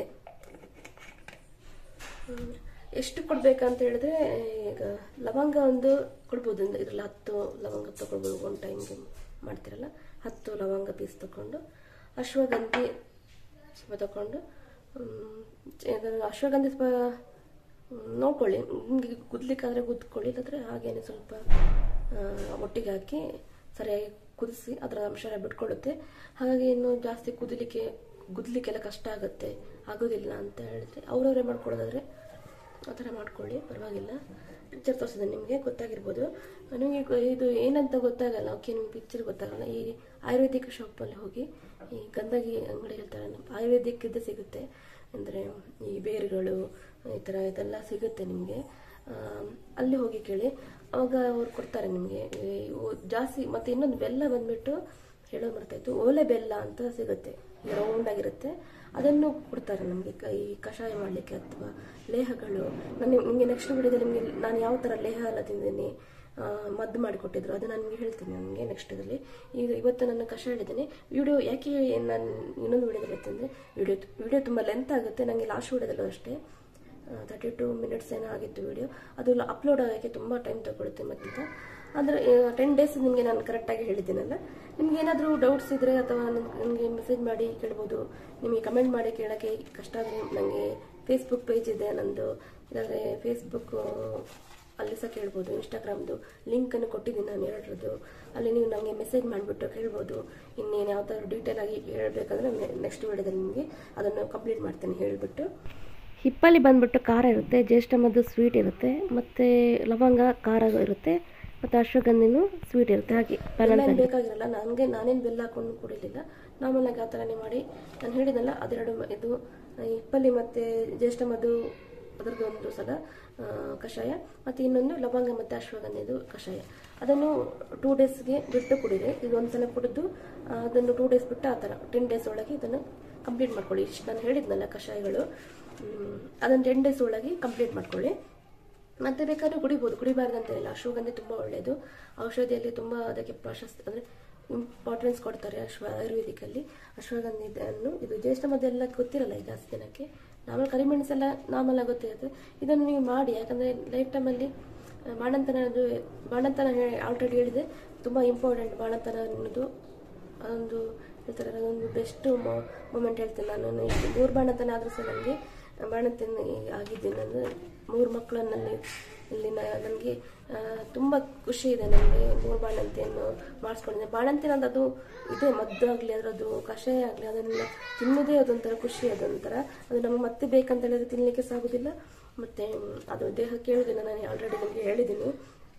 S1: ಹ್ಮ್. ಎಷ್ಟು ಕೊಡ್ಬೇಕಂತ ಹೇಳಿದ್ರೆ ಈಗ ಲವಂಗ ಒಂದು ಕೊಡ್ಬೋದು ಒಂದು ಇದ್ರಲ್ಲಿ ಹತ್ತು ಲವಂಗ ತಗೊಳ್ಬೋದು ಒನ್ ಟೈಮ್ಗೆ ಮಾಡ್ತಿರಲ್ಲ ಹತ್ತು ಲವಂಗ ಪೀಸ್ ತಗೊಂಡು ಅಶ್ವಗಂಧಿ ಸ್ವಲ್ಪ ತಗೊಂಡು ಹ್ಮ್, ಇದನ್ನು ಅಶ್ವಗಂಧಿ ಸ್ವಲ್ಪ ಹ್ಮ್, ನೋಡ್ಕೊಳ್ಳಿ ನಿಮಗೆ ಕುದ್ಲಿಕ್ಕಾದ್ರೆ ಕುದ್ಕೊಳ್ಳಿ ಇಲ್ಲಾಂದ್ರೆ ಹಾಗೇನೆ ಸ್ವಲ್ಪ ಆ, ಒಟ್ಟಿಗೆ ಹಾಕಿ ಸರಿಯಾಗಿ ಕುದಿಸಿ ಅದರ ಅಂಶ ಎಲ್ಲ ಬಿಟ್ಕೊಳ್ಳುತ್ತೆ ಹಾಗಾಗಿ ಇನ್ನು ಜಾಸ್ತಿ ಕುದಿಲಿಕ್ಕೆ ಕುದ್ಲಿಕ್ಕೆಲ್ಲ ಕಷ್ಟ ಆಗುತ್ತೆ ಆಗೋದಿಲ್ಲ ಅಂತ ಹೇಳಿದ್ರೆ ಅವ್ರವರೇ ಮಾಡ್ಕೊಳ್ಳೋದಾದ್ರೆ ಆ ಥರ ಮಾಡ್ಕೊಳ್ಳಿ ಪರವಾಗಿಲ್ಲ ಪಿಕ್ಚರ್ ತೋರಿಸಿದೆ ನಿಮಗೆ ಗೊತ್ತಾಗಿರ್ಬೋದು ನಿಮಗೆ ಗೊ- ಇದು ಏನಂತ ಗೊತ್ತಾಗಲ್ಲ ಓಕೆ ನಿಮ್ಗೆ ಪಿಕ್ಚರ್ ಗೊತ್ತಾಗಲ್ಲ ಈ ಆಯುರ್ವೇದಿಕ್ ಶಾಪಲ್ಲಿ ಹೋಗಿ ಈ ಗಂಧಗಿ ಅಂಗಡಿ ಹೇಳ್ತಾರೆ ನಮ್ಮ ಆಯುರ್ವೇದಿಕ್ ಇದು ಸಿಗುತ್ತೆ ಅಂದರೆ ಈ ಬೇರುಗಳು ಈ ಥರ ಇದೆಲ್ಲ ಸಿಗುತ್ತೆ ನಿಮಗೆ ಅಲ್ಲಿ ಹೋಗಿ ಕೇಳಿ ಅವಾಗ ಅವ್ರು ಕೊಡ್ತಾರೆ ನಿಮಗೆ ಜಾಸ್ತಿ ಮತ್ತು ಇನ್ನೊಂದು ಬೆಲ್ಲ ಬಂದ್ಬಿಟ್ಟು ಹೇಳೋದು ಮಾಡ್ತಾಯಿತ್ತು ಓಲೆ ಬೆಲ್ಲ ಅಂತ ಸಿಗುತ್ತೆ ರೌಂಡ್ ಆಗಿರುತ್ತೆ ಅದನ್ನು ಕೊಡ್ತಾರೆ ನಮಗೆ ಈ ಕಷಾಯ ಮಾಡಲಿಕ್ಕೆ ಅಥವಾ ಲೇಹಗಳು ನಾನು ನಿಮಗೆ ನೆಕ್ಸ್ಟ್ ವಿಡಿಯೋದಲ್ಲಿ ನಿಮಗೆ ನಾನು ಯಾವ ಥರ ಲೇಹ ಎಲ್ಲ ತಿಂದಿದ್ದೀನಿ ಆ, ಮದ್ದು ಮಾಡಿಕೊಟ್ಟಿದ್ರು ಅದು ನಾನು ನಿಮಗೆ ಹೇಳ್ತೀನಿ ನನಗೆ ನೆಕ್ಸ್ಟ್ ಇದರಲ್ಲಿ ಈಗ ಇವತ್ತು ನನ್ನ ಕಷಾಯ ಹೇಳಿದ್ದೀನಿ ವಿಡಿಯೋ ಯಾಕೆ ನಾನು ಇನ್ನೊಂದು ವಿಡಿಯೋದಲ್ಲಿ ಹೇಳ್ತೀನಿ ವಿಡಿಯೋ ವಿಡಿಯೋ ತುಂಬ ಲೆಂತ್ ಆಗುತ್ತೆ ನನಗೆ ಲಾಸ್ಟ್ ವಿಡಿಯೋದಲ್ಲೂ ಅಷ್ಟೇ ತರ್ಟಿ ಟು ಮಿನಿಟ್ಸ್ ಏನೋ ಆಗಿತ್ತು ವಿಡಿಯೋ ಅದು ಅಪ್ಲೋಡ್ ಆಗೋಕ್ಕೆ ತುಂಬ ಟೈಮ್ ತಗೊಳುತ್ತೆ ಮತ್ತಿಂದ ಅಂದರೆ ಟೆನ್ ಡೇಸ್ ನಿಮಗೆ ನಾನು ಕರೆಕ್ಟಾಗಿ ಹೇಳಿದ್ದೀನಲ್ಲ ನಿಮ್ಗೆ ಏನಾದರೂ ಡೌಟ್ಸ್ ಇದ್ದರೆ ಅಥವಾ ನನಗೆ ಮೆಸೇಜ್ ಮಾಡಿ ಕೇಳ್ಬೋದು ನಿಮಗೆ ಕಮೆಂಟ್ ಮಾಡಿ ಕೇಳೋಕ್ಕೆ ಕಷ್ಟ ಆದರೆ ನನಗೆ ಫೇಸ್ಬುಕ್ ಪೇಜ್ ಇದೆ ನಂದು ಇಲ್ಲಾಂದರೆ ಫೇಸ್ಬುಕ್ ಅಲ್ಲಿ ಸಹ ಕೇಳ್ಬೋದು ಇನ್ಸ್ಟಾಗ್ರಾಮ್ದು ಲಿಂಕನ್ನು ಕೊಟ್ಟಿದ್ದೀನಿ ನಾನು ಎರಡರದ್ದು ಅಲ್ಲಿ ನೀವು ನನಗೆ ಮೆಸೇಜ್ ಮಾಡಿಬಿಟ್ಟು ಕೇಳ್ಬೋದು ಇನ್ನೇನು ಯಾವ್ದಾದ್ರು ಡೀಟೇಲ್ ಆಗಿ ಹೇಳ್ಬೇಕಂದ್ರೆ ನೆಕ್ಸ್ಟ್ ವಿಡಿಯೋದಲ್ಲಿ ನಿಮಗೆ ಅದನ್ನು ಕಂಪ್ಲೀಟ್ ಮಾಡ್ತೇನೆ ಹೇಳಿಬಿಟ್ಟು ಹಿಪ್ಪಲ್ಲಿ ಬಂದ್ಬಿಟ್ಟು ಖಾರ ಇರುತ್ತೆ ಜ್ಯೇಷ್ಠ ಮದ್ದು ಸ್ವೀಟ್ ಇರುತ್ತೆ ಮತ್ತು ಲವಂಗ ಖಾರ ಇರುತ್ತೆ ಮತ್ತು ಅಶ್ವಗಂಧಿನೂ ಸ್ವೀಟ್ ಇರುತ್ತೆ ಹಾಗೆ ಬ್ಯಾಲೆನ್ಸ್ ಬೇಕಾಗಿರಲ್ಲ ನನಗೆ ನಾನೇನು ಬೆಲ್ಲ ಹಾಕೊಂಡು ಕುಡಿಲಿಲ್ಲ ನಾರ್ಮಲ್ ಆಗಿ ಆ ಥರನೇ ಮಾಡಿ ನಾನು ಹೇಳಿದ್ನಲ್ಲ ಅದೆರಡು ಮ- ಇದು ಹಿಪ್ಪಲ್ಲಿ ಮತ್ತು ಜ್ಯೇಷ್ಠ ಮದ್ದು ಅದರದ್ದು ಒಂದು ಸಲ ಆ, ಕಷಾಯ ಮತ್ತು ಇನ್ನೊಂದು ಲವಂಗ ಮತ್ತು ಅಶ್ವಗಂಧದ್ದು ಕಷಾಯ ಅದನ್ನು ಟೂ ಡೇಸ್ಗೆ ಬಿಟ್ಟು ಕುಡಿರಿ ಇದು ಒಂದು ಸಲ ಕುಡಿದು ಆ, ಅದನ್ನು ಟೂ ಡೇಸ್ ಬಿಟ್ಟು ಆ ಥರ ಟೆನ್ ಡೇಸ್ ಒಳಗೆ ಇದನ್ನು ಕಂಪ್ಲೀಟ್ ಮಾಡ್ಕೊಳ್ಳಿ ಇಷ್ಟು ನಾನು ಹೇಳಿದ್ನಲ್ಲ ಕಷಾಯಗಳು ಹ್ಮ್, ಅದನ್ನು ಟೆನ್ ಡೇಸ್ ಒಳಗೆ ಕಂಪ್ಲೀಟ್ ಮಾಡ್ಕೊಳ್ಳಿ ಮತ್ತೆ ಬೇಕಾದ್ರೆ ಕುಡಿಬೋದು ಕುಡಿಬಾರ್ದಂತ ಇಲ್ಲ ಅಶ್ವಗಂಧಿ ತುಂಬ ಒಳ್ಳೆಯದು ಔಷಧಿಯಲ್ಲಿ ತುಂಬ ಅದಕ್ಕೆ ಪ್ರಾಶಸ್ತ್ಯ ಅಂದರೆ ಇಂಪಾರ್ಟೆನ್ಸ್ ಕೊಡ್ತಾರೆ ಅಶ್ವ ಆಯುರ್ವೇದಿಕಲ್ಲಿ ಅಶ್ವಗಂಧಿಯನ್ನು ಇದು ಜ್ಯೇಷ್ಠ ಮದ್ದೆಲ್ಲ ಗೊತ್ತಿರಲ್ಲ ಈ ಜಾಸ್ತಿ ಜನಕ್ಕೆ ನಾರ್ಮಲ್ ಕರಿಮೆಣಸೆಲ್ಲ ನಾರ್ಮಲ್ ಆಗಿ ಗೊತ್ತಿರುತ್ತೆ ಇದನ್ನು ನೀವು ಮಾಡಿ ಯಾಕಂದರೆ ಲೈಫ್ ಟೈಮಲ್ಲಿ ಬಾಣಂತನದು ಬಾಣಂತನ ಆಲ್ರೆಡಿ ಹೇಳಿದೆ ತುಂಬ ಇಂಪಾರ್ಟೆಂಟ್ ಬಾಣಂತನ ಅನ್ನೋದು ಅದೊಂದು ಹೇಳ್ತಾರೆ ಅದೊಂದು ಬೆಸ್ಟ್ ಮೂಮೆಂಟ್ ಹೇಳ್ತೇನೆ ನಾನು ಇಷ್ಟು ಮೂರು ಬಾಣಂತನ ಆದರೂ ಸಹ ನನಗೆ ಬಾಣಂತನ ಆಗಿದ್ದೀನಿ ಅಂದರೆ ಮೂರು ಮಕ್ಕಳನ್ನಲ್ಲಿ ಇಲ್ಲಿ ನನಗೆ ತುಂಬ ಖುಷಿ ಇದೆ ನನಗೆ ಮೂರು ಬಾಣಂತಿಯನ್ನು ಮಾಡಿಸ್ಕೊಂಡಿದ್ದೆ ಬಾಣಂತಿನ ಅಂತ ಅದು ಇದೆ ಮದ್ದು ಆಗಲಿ ಅದರದ್ದು ಕಷಾಯ ಆಗಲಿ ಅದನ್ನೆಲ್ಲ ತಿನ್ನೋದೇ ಅದೊಂಥರ ಖುಷಿ ಅದೊಂಥರ ಅದು ನಮಗೆ ಮತ್ತೆ ಬೇಕಂತ ಹೇಳಿದ್ರೆ ತಿನ್ನಲಿಕ್ಕೆ ಸಾಗೋದಿಲ್ಲ ಮತ್ತು ಅದು ದೇಹ ಕೇಳೋದಿಲ್ಲ ನಾನು ಆಲ್ರೆಡಿ ನಿಮಗೆ ಹೇಳಿದ್ದೀನಿ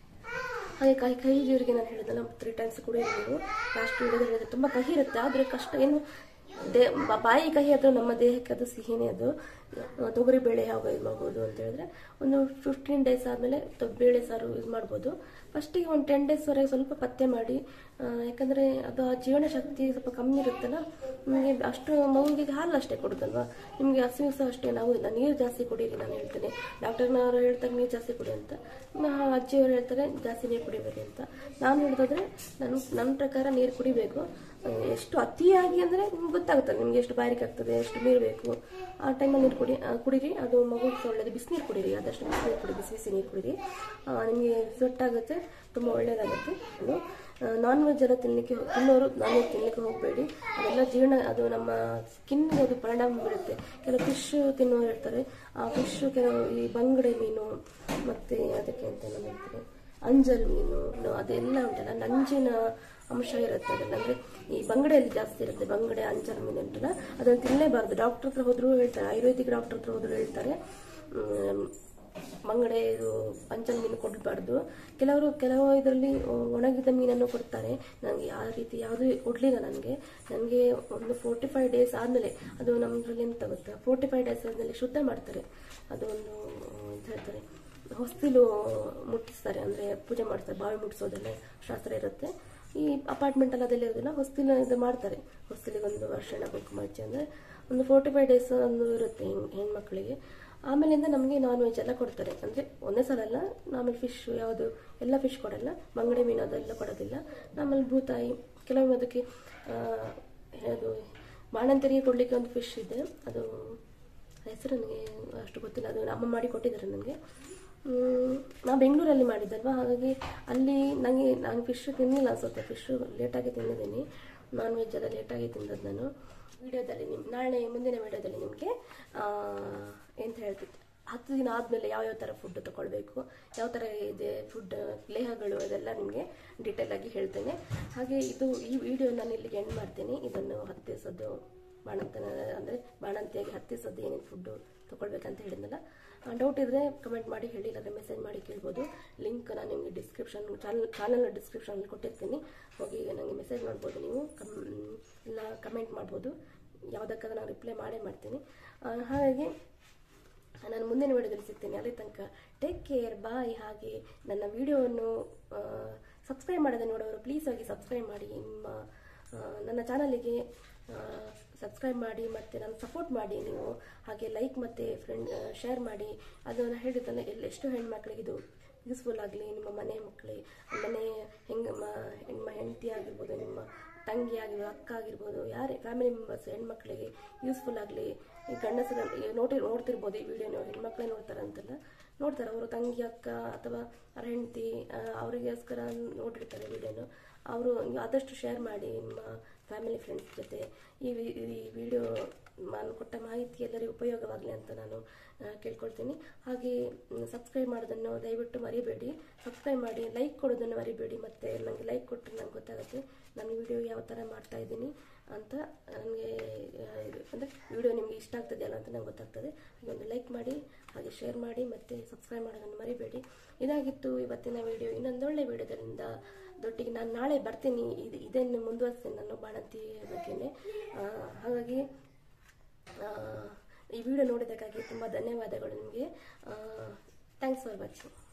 S1: ಹಾಗೆ ಕಹಿ ಕಹಿ ಜೀರಿಗೆ ನಾನು ಹೇಳಿದಲ್ಲ ತ್ರೀ ಟೈಮ್ಸ್ ಕುಡಿಯೋದು ನೀವು ಲಾಸ್ಟ್ ವಿಡಿಯೋದಲ್ಲಿ ಹೇಳಿದ್ರೆ ತುಂಬ ಕಹಿ ಇರುತ್ತೆ ಆದರೆ ಕಷ್ಟ ಏನು ದೇ ಬ- ಬಾಯಿ ಕಹಿ ಅದು ನಮ್ಮ ದೇಹಕ್ಕೆ ಅದು ಸಿಹಿನೇ ಅದು ಆ, ತೊಗರಿ ಬೇಳೆ ಯಾವ ಇದು ಮಾಡ್ಬೋದು ಅಂತ ಹೇಳಿದ್ರೆ ಒಂದು ಫಿಫ್ಟೀನ್ ಡೇಸ್ ಆದಮೇಲೆ ಬೇಳೆ ಸಾರು ಯೂಸ್ ಮಾಡ್ಬೋದು ಫಸ್ಟಿಗೆ ಒಂದು ಟೆನ್ ಡೇಸ್ವರೆಗೆ ಸ್ವಲ್ಪ ಪತ್ತೆ ಮಾಡಿ ಆ, ಯಾಕಂದರೆ ಅದು ಆ ಜೀವನ ಶಕ್ತಿ ಸ್ವಲ್ಪ ಕಮ್ಮಿ ಇರುತ್ತಲ್ಲ ನಿಮಗೆ ಅಷ್ಟು ಮಗುವಿಗೆ ಹಾಲು ಅಷ್ಟೇ ಕೊಡೋದಲ್ವಾ ನಿಮಗೆ ಹಸಿವು ಸಹ ಅಷ್ಟೇ ನಾವು ಇಲ್ಲ ನೀರು ಜಾಸ್ತಿ ಕುಡೀರಿ ನಾನು ಹೇಳ್ತೇನೆ ಡಾಕ್ಟರ್ನವರು ಹೇಳ್ತಾರೆ ನೀರು ಜಾಸ್ತಿ ಕುಡಿ ಅಂತ ನಮ್ಮ ಅಜ್ಜಿಯವರು ಹೇಳ್ತಾರೆ ಜಾಸ್ತಿ ನೀರು ಕುಡಿಬೇಡಿ ಅಂತ ನಾನು ಹೇಳಿದ್ರೆ ನನ್ನ ನನ್ನ ಪ್ರಕಾರ ನೀರು ಕುಡಿಬೇಕು ಆ, ಎಷ್ಟು ಅತಿಯಾಗಿ ಅಂದರೆ ನಿಮ್ಗೆ ಗೊತ್ತಾಗುತ್ತಲ್ಲ ನಿಮ್ಗೆ ಎಷ್ಟು ಬಾರಿಕೆ ಆಗ್ತದೆ ಎಷ್ಟು ನೀರು ಬೇಕು ಆ ಟೈಮಲ್ಲಿ ನೀರು ಕುಡಿ ಆ, ಕುಡೀರಿ ಅದು ಮಗುಗೆ ಒಳ್ಳೆಯದು ಬಿಸಿನೀರು ಕುಡೀರಿ ಆದಷ್ಟು ಬಿಸಿನೀರು ಕುಡಿ ಬಿಸಿ ಬಿಸಿ ನೀರು ಕುಡೀರಿ ಆ, ನಿಮಗೆ ಆಗುತ್ತೆ ತುಂಬ ಒಳ್ಳೆಯದಾಗುತ್ತೆ ಅದು ನಾನ್ ವೆಜ್ ಎಲ್ಲ ತಿನ್ನಲಿಕ್ಕೆ ತಿನ್ನೋರು ನಾನ್ ವೆಜ್ ತಿನ್ನಲಿಕ್ಕೆ ಹೋಗಬೇಡಿ ಅದೆಲ್ಲ ಜೀರ್ಣ ಅದು ನಮ್ಮ ಸ್ಕಿನ್ಗೆ ಅದು ಪರಿಣಾಮ ಬೀಳುತ್ತೆ ಕೆಲವು ಫಿಶ್ ತಿನ್ನೋರು ಇರ್ತಾರೆ ಆ ಫಿಶ್ ಕೆಲವು ಈ ಬಂಗಡೆ ಮೀನು ಮತ್ತು ಅದಕ್ಕೆ ಅಂತ ಏನು ಹೇಳ್ತಾರೆ ಅಂಜಲ್ ಮೀನು ಇನ್ನು ಅದೆಲ್ಲ ಉಂಟಲ್ಲ ನಂಜಿನ ಅಂಶ ಇರುತ್ತೆ ಅದೆಲ್ಲ ಅಂದರೆ ಈ ಬಂಗಡೆಯಲ್ಲಿ ಜಾಸ್ತಿ ಇರುತ್ತೆ ಬಂಗಡೆ ಅಂಜಲ್ ಮೀನು ಉಂಟಲ್ಲ ಅದನ್ನು ತಿನ್ನಲೇಬಾರ್ದು ಡಾಕ್ಟರ್ ಹತ್ರ ಹೋದ್ರು ಹೇಳ್ತಾರೆ ಆಯುರ್ವೇದಿಕ್ ಡಾಕ್ಟರ್ ಹತ್ರ ಹೋದ್ರು ಹೇಳ್ತಾರೆ ಮ್, ಬಂಗಡೆ ಇದು ಅಂಚಲ್ ಮೀನು ಕೊಡಬಾರ್ದು ಕೆಲವರು ಕೆಲವು ಇದರಲ್ಲಿ ಒಣಗಿದ ಮೀನನ್ನು ಕೊಡ್ತಾರೆ ನನಗೆ ಆ ರೀತಿ ಯಾವುದೂ ಕೊಡಲಿಲ್ಲ ನನಗೆ ನನಗೆ ಒಂದು ಫೋರ್ಟಿ ಫೈವ್ ಡೇಸ್ ಆದಮೇಲೆ ಅದು ನಮ್ಮದ್ರಲ್ಲಿ ಎಂತ ಗೊತ್ತಾ ಫೋರ್ಟಿ ಫೈವ್ ಡೇಸ್ ಆದಮೇಲೆ ಶುದ್ಧ ಮಾಡ್ತಾರೆ ಅದು ಒಂದು ಎಂತ ಹೇಳ್ತಾರೆ ಹೊಸ್ತಿಲು ಮುಟ್ಟಿಸ್ತಾರೆ ಅಂದರೆ ಪೂಜೆ ಮಾಡ್ತಾರೆ ಬಾವಿ ಮುಟ್ಟಿಸೋದೆಲ್ಲ ಶಾಸ್ತ್ರ ಇರುತ್ತೆ ಈ ಅಪಾರ್ಟ್ಮೆಂಟಲ್ಲಿ ಅದೆಲ್ಲ ಇರೋದಿಲ್ಲ ಹೊಸ್ತಿಲು ಇದು ಮಾಡ್ತಾರೆ ಹೊಸ್ತಿಲಿಗೆ ಒಂದು ಅರ್ಶಿಣ ಕುಂಕುಮ ಹಚ್ಚಿ ಅಂದರೆ ಒಂದು ಫೋರ್ಟಿ ಫೈವ್ ಡೇಸ್ ಒಂದು ಇರುತ್ತೆ ಹೆಣ್ ಹೆಣ್ಮಕ್ಳಿಗೆ ಆಮೇಲಿಂದ ನಮಗೆ ನಾನ್ ವೆಜ್ ಎಲ್ಲ ಕೊಡ್ತಾರೆ ಅಂದರೆ ಒಂದೇ ಸಲ ಅಲ್ಲ ಆಮೇಲೆ ಫಿಶ್ ಯಾವುದು ಎಲ್ಲ ಫಿಶ್ ಕೊಡಲ್ಲ ಬಂಗಡೆ ಮೀನು ಅದೆಲ್ಲ ಕೊಡೋದಿಲ್ಲ ಆಮೇಲೆ ಭೂತಾಯಿ ಕೆಲವೊಮ್ಮೆ ಅದಕ್ಕೆ ಆ, ಅದು ಬಾಣಂತರಿಗೆ ಕೊಡಲಿಕ್ಕೆ ಒಂದು ಫಿಶ್ ಇದೆ ಅದು ಹೆಸರು ನನಗೆ ಅಷ್ಟು ಗೊತ್ತಿಲ್ಲ ಅದು ಅಮ್ಮ ಮಾಡಿ ಕೊಟ್ಟಿದ್ದಾರೆ ನನಗೆ ನಾ ಬೆಂಗಳೂರಲ್ಲಿ ಮಾಡಿದ್ದಲ್ವಾ ಹಾಗಾಗಿ ಅಲ್ಲಿ ನನಗೆ ನಾನು ಫಿಶ್ ತಿನ್ನಲಿಲ್ಲ ಅನ್ಸುತ್ತೆ ಫಿಶ್ ಲೇಟಾಗಿ ತಿಂದಿದ್ದೀನಿ ನಾನ್ ವೆಜ್ ಎಲ್ಲ ಲೇಟಾಗಿ ತಿಂದದ್ದು ನಾನು ವಿಡಿಯೋದಲ್ಲಿ ನಿಮ್ ನಾಳೆ ಮುಂದಿನ ವಿಡಿಯೋದಲ್ಲಿ ನಿಮಗೆ ಎಂತ ಹೇಳ್ತಿದ್ದೆ ಹತ್ತು ದಿನ ಆದಮೇಲೆ ಯಾವ್ಯಾವ ಥರ ಫುಡ್ ತಗೊಳ್ಬೇಕು ಯಾವ ಥರ ಇದೆ ಫುಡ್ ಲೇಹಗಳು ಅದೆಲ್ಲ ನಿಮಗೆ ಡೀಟೇಲ್ ಆಗಿ ಹೇಳ್ತೇನೆ ಹಾಗೆ ಇದು ಈ ವಿಡಿಯೋ ನಾನು ಇಲ್ಲಿಗೆ ಎಂಡ್ ಮಾಡ್ತೀನಿ ಇದನ್ನು ಹತ್ತು ದಿವಸದ್ದು ಬಾಣಂತನ ಅಂದರೆ ಬಾಣಂತಿಯಾಗಿ ಹತ್ತು ದಿವಸದ್ದು ಏನೇನು ಫುಡ್ಡು ತಗೊಳ್ಬೇಕಂತ ಹೇಳಿದ್ನಲ್ಲ ಡೌಟ್ ಇದ್ದರೆ ಕಮೆಂಟ್ ಮಾಡಿ ಹೇಳಿ ಇಲ್ಲಾಂದರೆ ಮೆಸೇಜ್ ಮಾಡಿ ಕೇಳ್ಬೋದು ಲಿಂಕ್ ನಾನು ನಿಮಗೆ ಡಿಸ್ಕ್ರಿಪ್ಷನ್ ಚಾನಲ್ ಚಾನಲ್ ಡಿಸ್ಕ್ರಿಪ್ಷನಲ್ಲಿ ಕೊಟ್ಟಿರ್ತೀನಿ ಹೋಗಿ ನನಗೆ ಮೆಸೇಜ್ ಮಾಡ್ಬೋದು ನೀವು ಕಮ್ ಇಲ್ಲ ಕಮೆಂಟ್ ಮಾಡ್ಬೋದು ಯಾವುದಕ್ಕಾದ್ರೂ ನಾನು ರಿಪ್ಲೈ ಮಾಡೇ ಮಾಡ್ತೀನಿ ಆ, ಹಾಗಾಗಿ ನಾನು ಮುಂದಿನ ವಿಡಿಯೋದಲ್ಲಿ ಸಿಗ್ತೀನಿ ಅಲ್ಲಿ ತನಕ ಟೇಕ್ ಕೇರ್ ಬಾಯ್ ಹಾಗೆ ನನ್ನ ವಿಡಿಯೋವನ್ನು ಸಬ್ಸ್ಕ್ರೈಬ್ ಮಾಡದೆ ನೋಡೋರು ಪ್ಲೀಸ್ ಆಗಿ ಸಬ್ಸ್ಕ್ರೈಬ್ ಮಾಡಿ ನಿಮ್ಮ ಆ, ನನ್ನ ಚಾನಲಿಗೆ ಸಬ್ಸ್ಕ್ರೈಬ್ ಮಾಡಿ ಮತ್ತು ನಾನು ಸಪೋರ್ಟ್ ಮಾಡಿ ನೀವು ಹಾಗೆ ಲೈಕ್ ಮತ್ತು ಫ್ರೆಂಡ್ ಶೇರ್ ಮಾಡಿ ಅದನ್ನು ಹೇಳಿದ್ದಲ್ಲ ಎಲ್ಲ ಎಷ್ಟು ಹೆಣ್ಮಕ್ಳಿಗೆ ಇದು ಯೂಸ್ಫುಲ್ ಆಗಲಿ ನಿಮ್ಮ ಮನೆ ಮಕ್ಕಳಿಗೆ ಮನೆ ಹೆಂಗೆ ಹೆಣ್ಮ ಹೆಂಡತಿ ಆಗಿರ್ಬೋದು ನಿಮ್ಮ ತಂಗಿ ಆಗಿರ್ಬೋದು ಅಕ್ಕ ಆಗಿರ್ಬೋದು ಯಾರೇ ಫ್ಯಾಮಿಲಿ ಮೆಂಬರ್ಸ್ ಹೆಣ್ಮಕ್ಳಿಗೆ ಯೂಸ್ಫುಲ್ ಆಗಲಿ ಈ ಗಂಡಸರ ಈ ನೋಡಿ ನೋಡ್ತಿರ್ಬೋದು ಈ ವಿಡಿಯೋ ನೀವು ಹೆಣ್ಮಕ್ಳೇ ನೋಡ್ತಾರಂತಲ್ಲ ನೋಡ್ತಾರೆ ಅವರು ತಂಗಿ ಅಕ್ಕ ಅಥವಾ ಅವ್ರ ಹೆಂಡತಿ ಅವರಿಗೋಸ್ಕರ ನೋಡಿರ್ತಾರೆ ವಿಡಿಯೋನು ಅವರು ಆದಷ್ಟು ಶೇರ್ ಮಾಡಿ ನಿಮ್ಮ ಫ್ಯಾಮಿಲಿ ಫ್ರೆಂಡ್ಸ್ ಜೊತೆ ಈ ವಿ- ಈ ವಿಡಿಯೋ ನಾನು ಕೊಟ್ಟ ಮಾಹಿತಿ ಎಲ್ಲರಿಗೂ ಉಪಯೋಗವಾಗಲಿ ಅಂತ ನಾನು ಆ, ಕೇಳ್ಕೊಳ್ತೀನಿ ಹಾಗೆ ಸಬ್ಸ್ಕ್ರೈಬ್ ಮಾಡೋದನ್ನು ದಯವಿಟ್ಟು ಮರಿಬೇಡಿ ಸಬ್ಸ್ಕ್ರೈಬ್ ಮಾಡಿ ಲೈಕ್ ಕೊಡೋದನ್ನು ಮರಿಬೇಡಿ ಮತ್ತು ನನಗೆ ಲೈಕ್ ಕೊಟ್ಟರೆ ನಂಗೆ ಗೊತ್ತಾಗುತ್ತೆ ನಾನು ವಿಡಿಯೋ ಯಾವ ಥರ ಮಾಡ್ತಾ ಇದ್ದೀನಿ ಅಂತ ನನಗೆ ಅಂದರೆ ವಿಡಿಯೋ ನಿಮಗೆ ಇಷ್ಟ ಆಗ್ತದೆಯಲ್ಲ ಅಂತ ನಂಗೆ ಗೊತ್ತಾಗ್ತದೆ ಹಾಗೆ ಒಂದು ಲೈಕ್ ಮಾಡಿ ಹಾಗೆ ಶೇರ್ ಮಾಡಿ ಮತ್ತು ಸಬ್ಸ್ಕ್ರೈಬ್ ಮಾಡೋದನ್ನು ಮರಿಬೇಡಿ ಇದಾಗಿತ್ತು ಇವತ್ತಿನ ವಿಡಿಯೋ ಇನ್ನೊಂದೊಳ್ಳೆ ವಿಡಿಯೋದಿಂದ ದೊಟ್ಟಿಗೆ ನಾನು ನಾಳೆ ಬರ್ತೀನಿ ಇದು ಇದನ್ನು ಮುಂದುವರಿಸ್ತೀನಿ ನಾನು ಬಾಣಂತಿ ಬಗ್ಗೆನೇ ಆ, ಹಾಗಾಗಿ ಆ, ಈ ವಿಡಿಯೋ ನೋಡಿದ್ದಕ್ಕಾಗಿ ತುಂಬ ಧನ್ಯವಾದಗಳು ನಿಮಗೆ ಥ್ಯಾಂಕ್ಸ್ ಫಾರ್ ವಾಚಿಂಗ್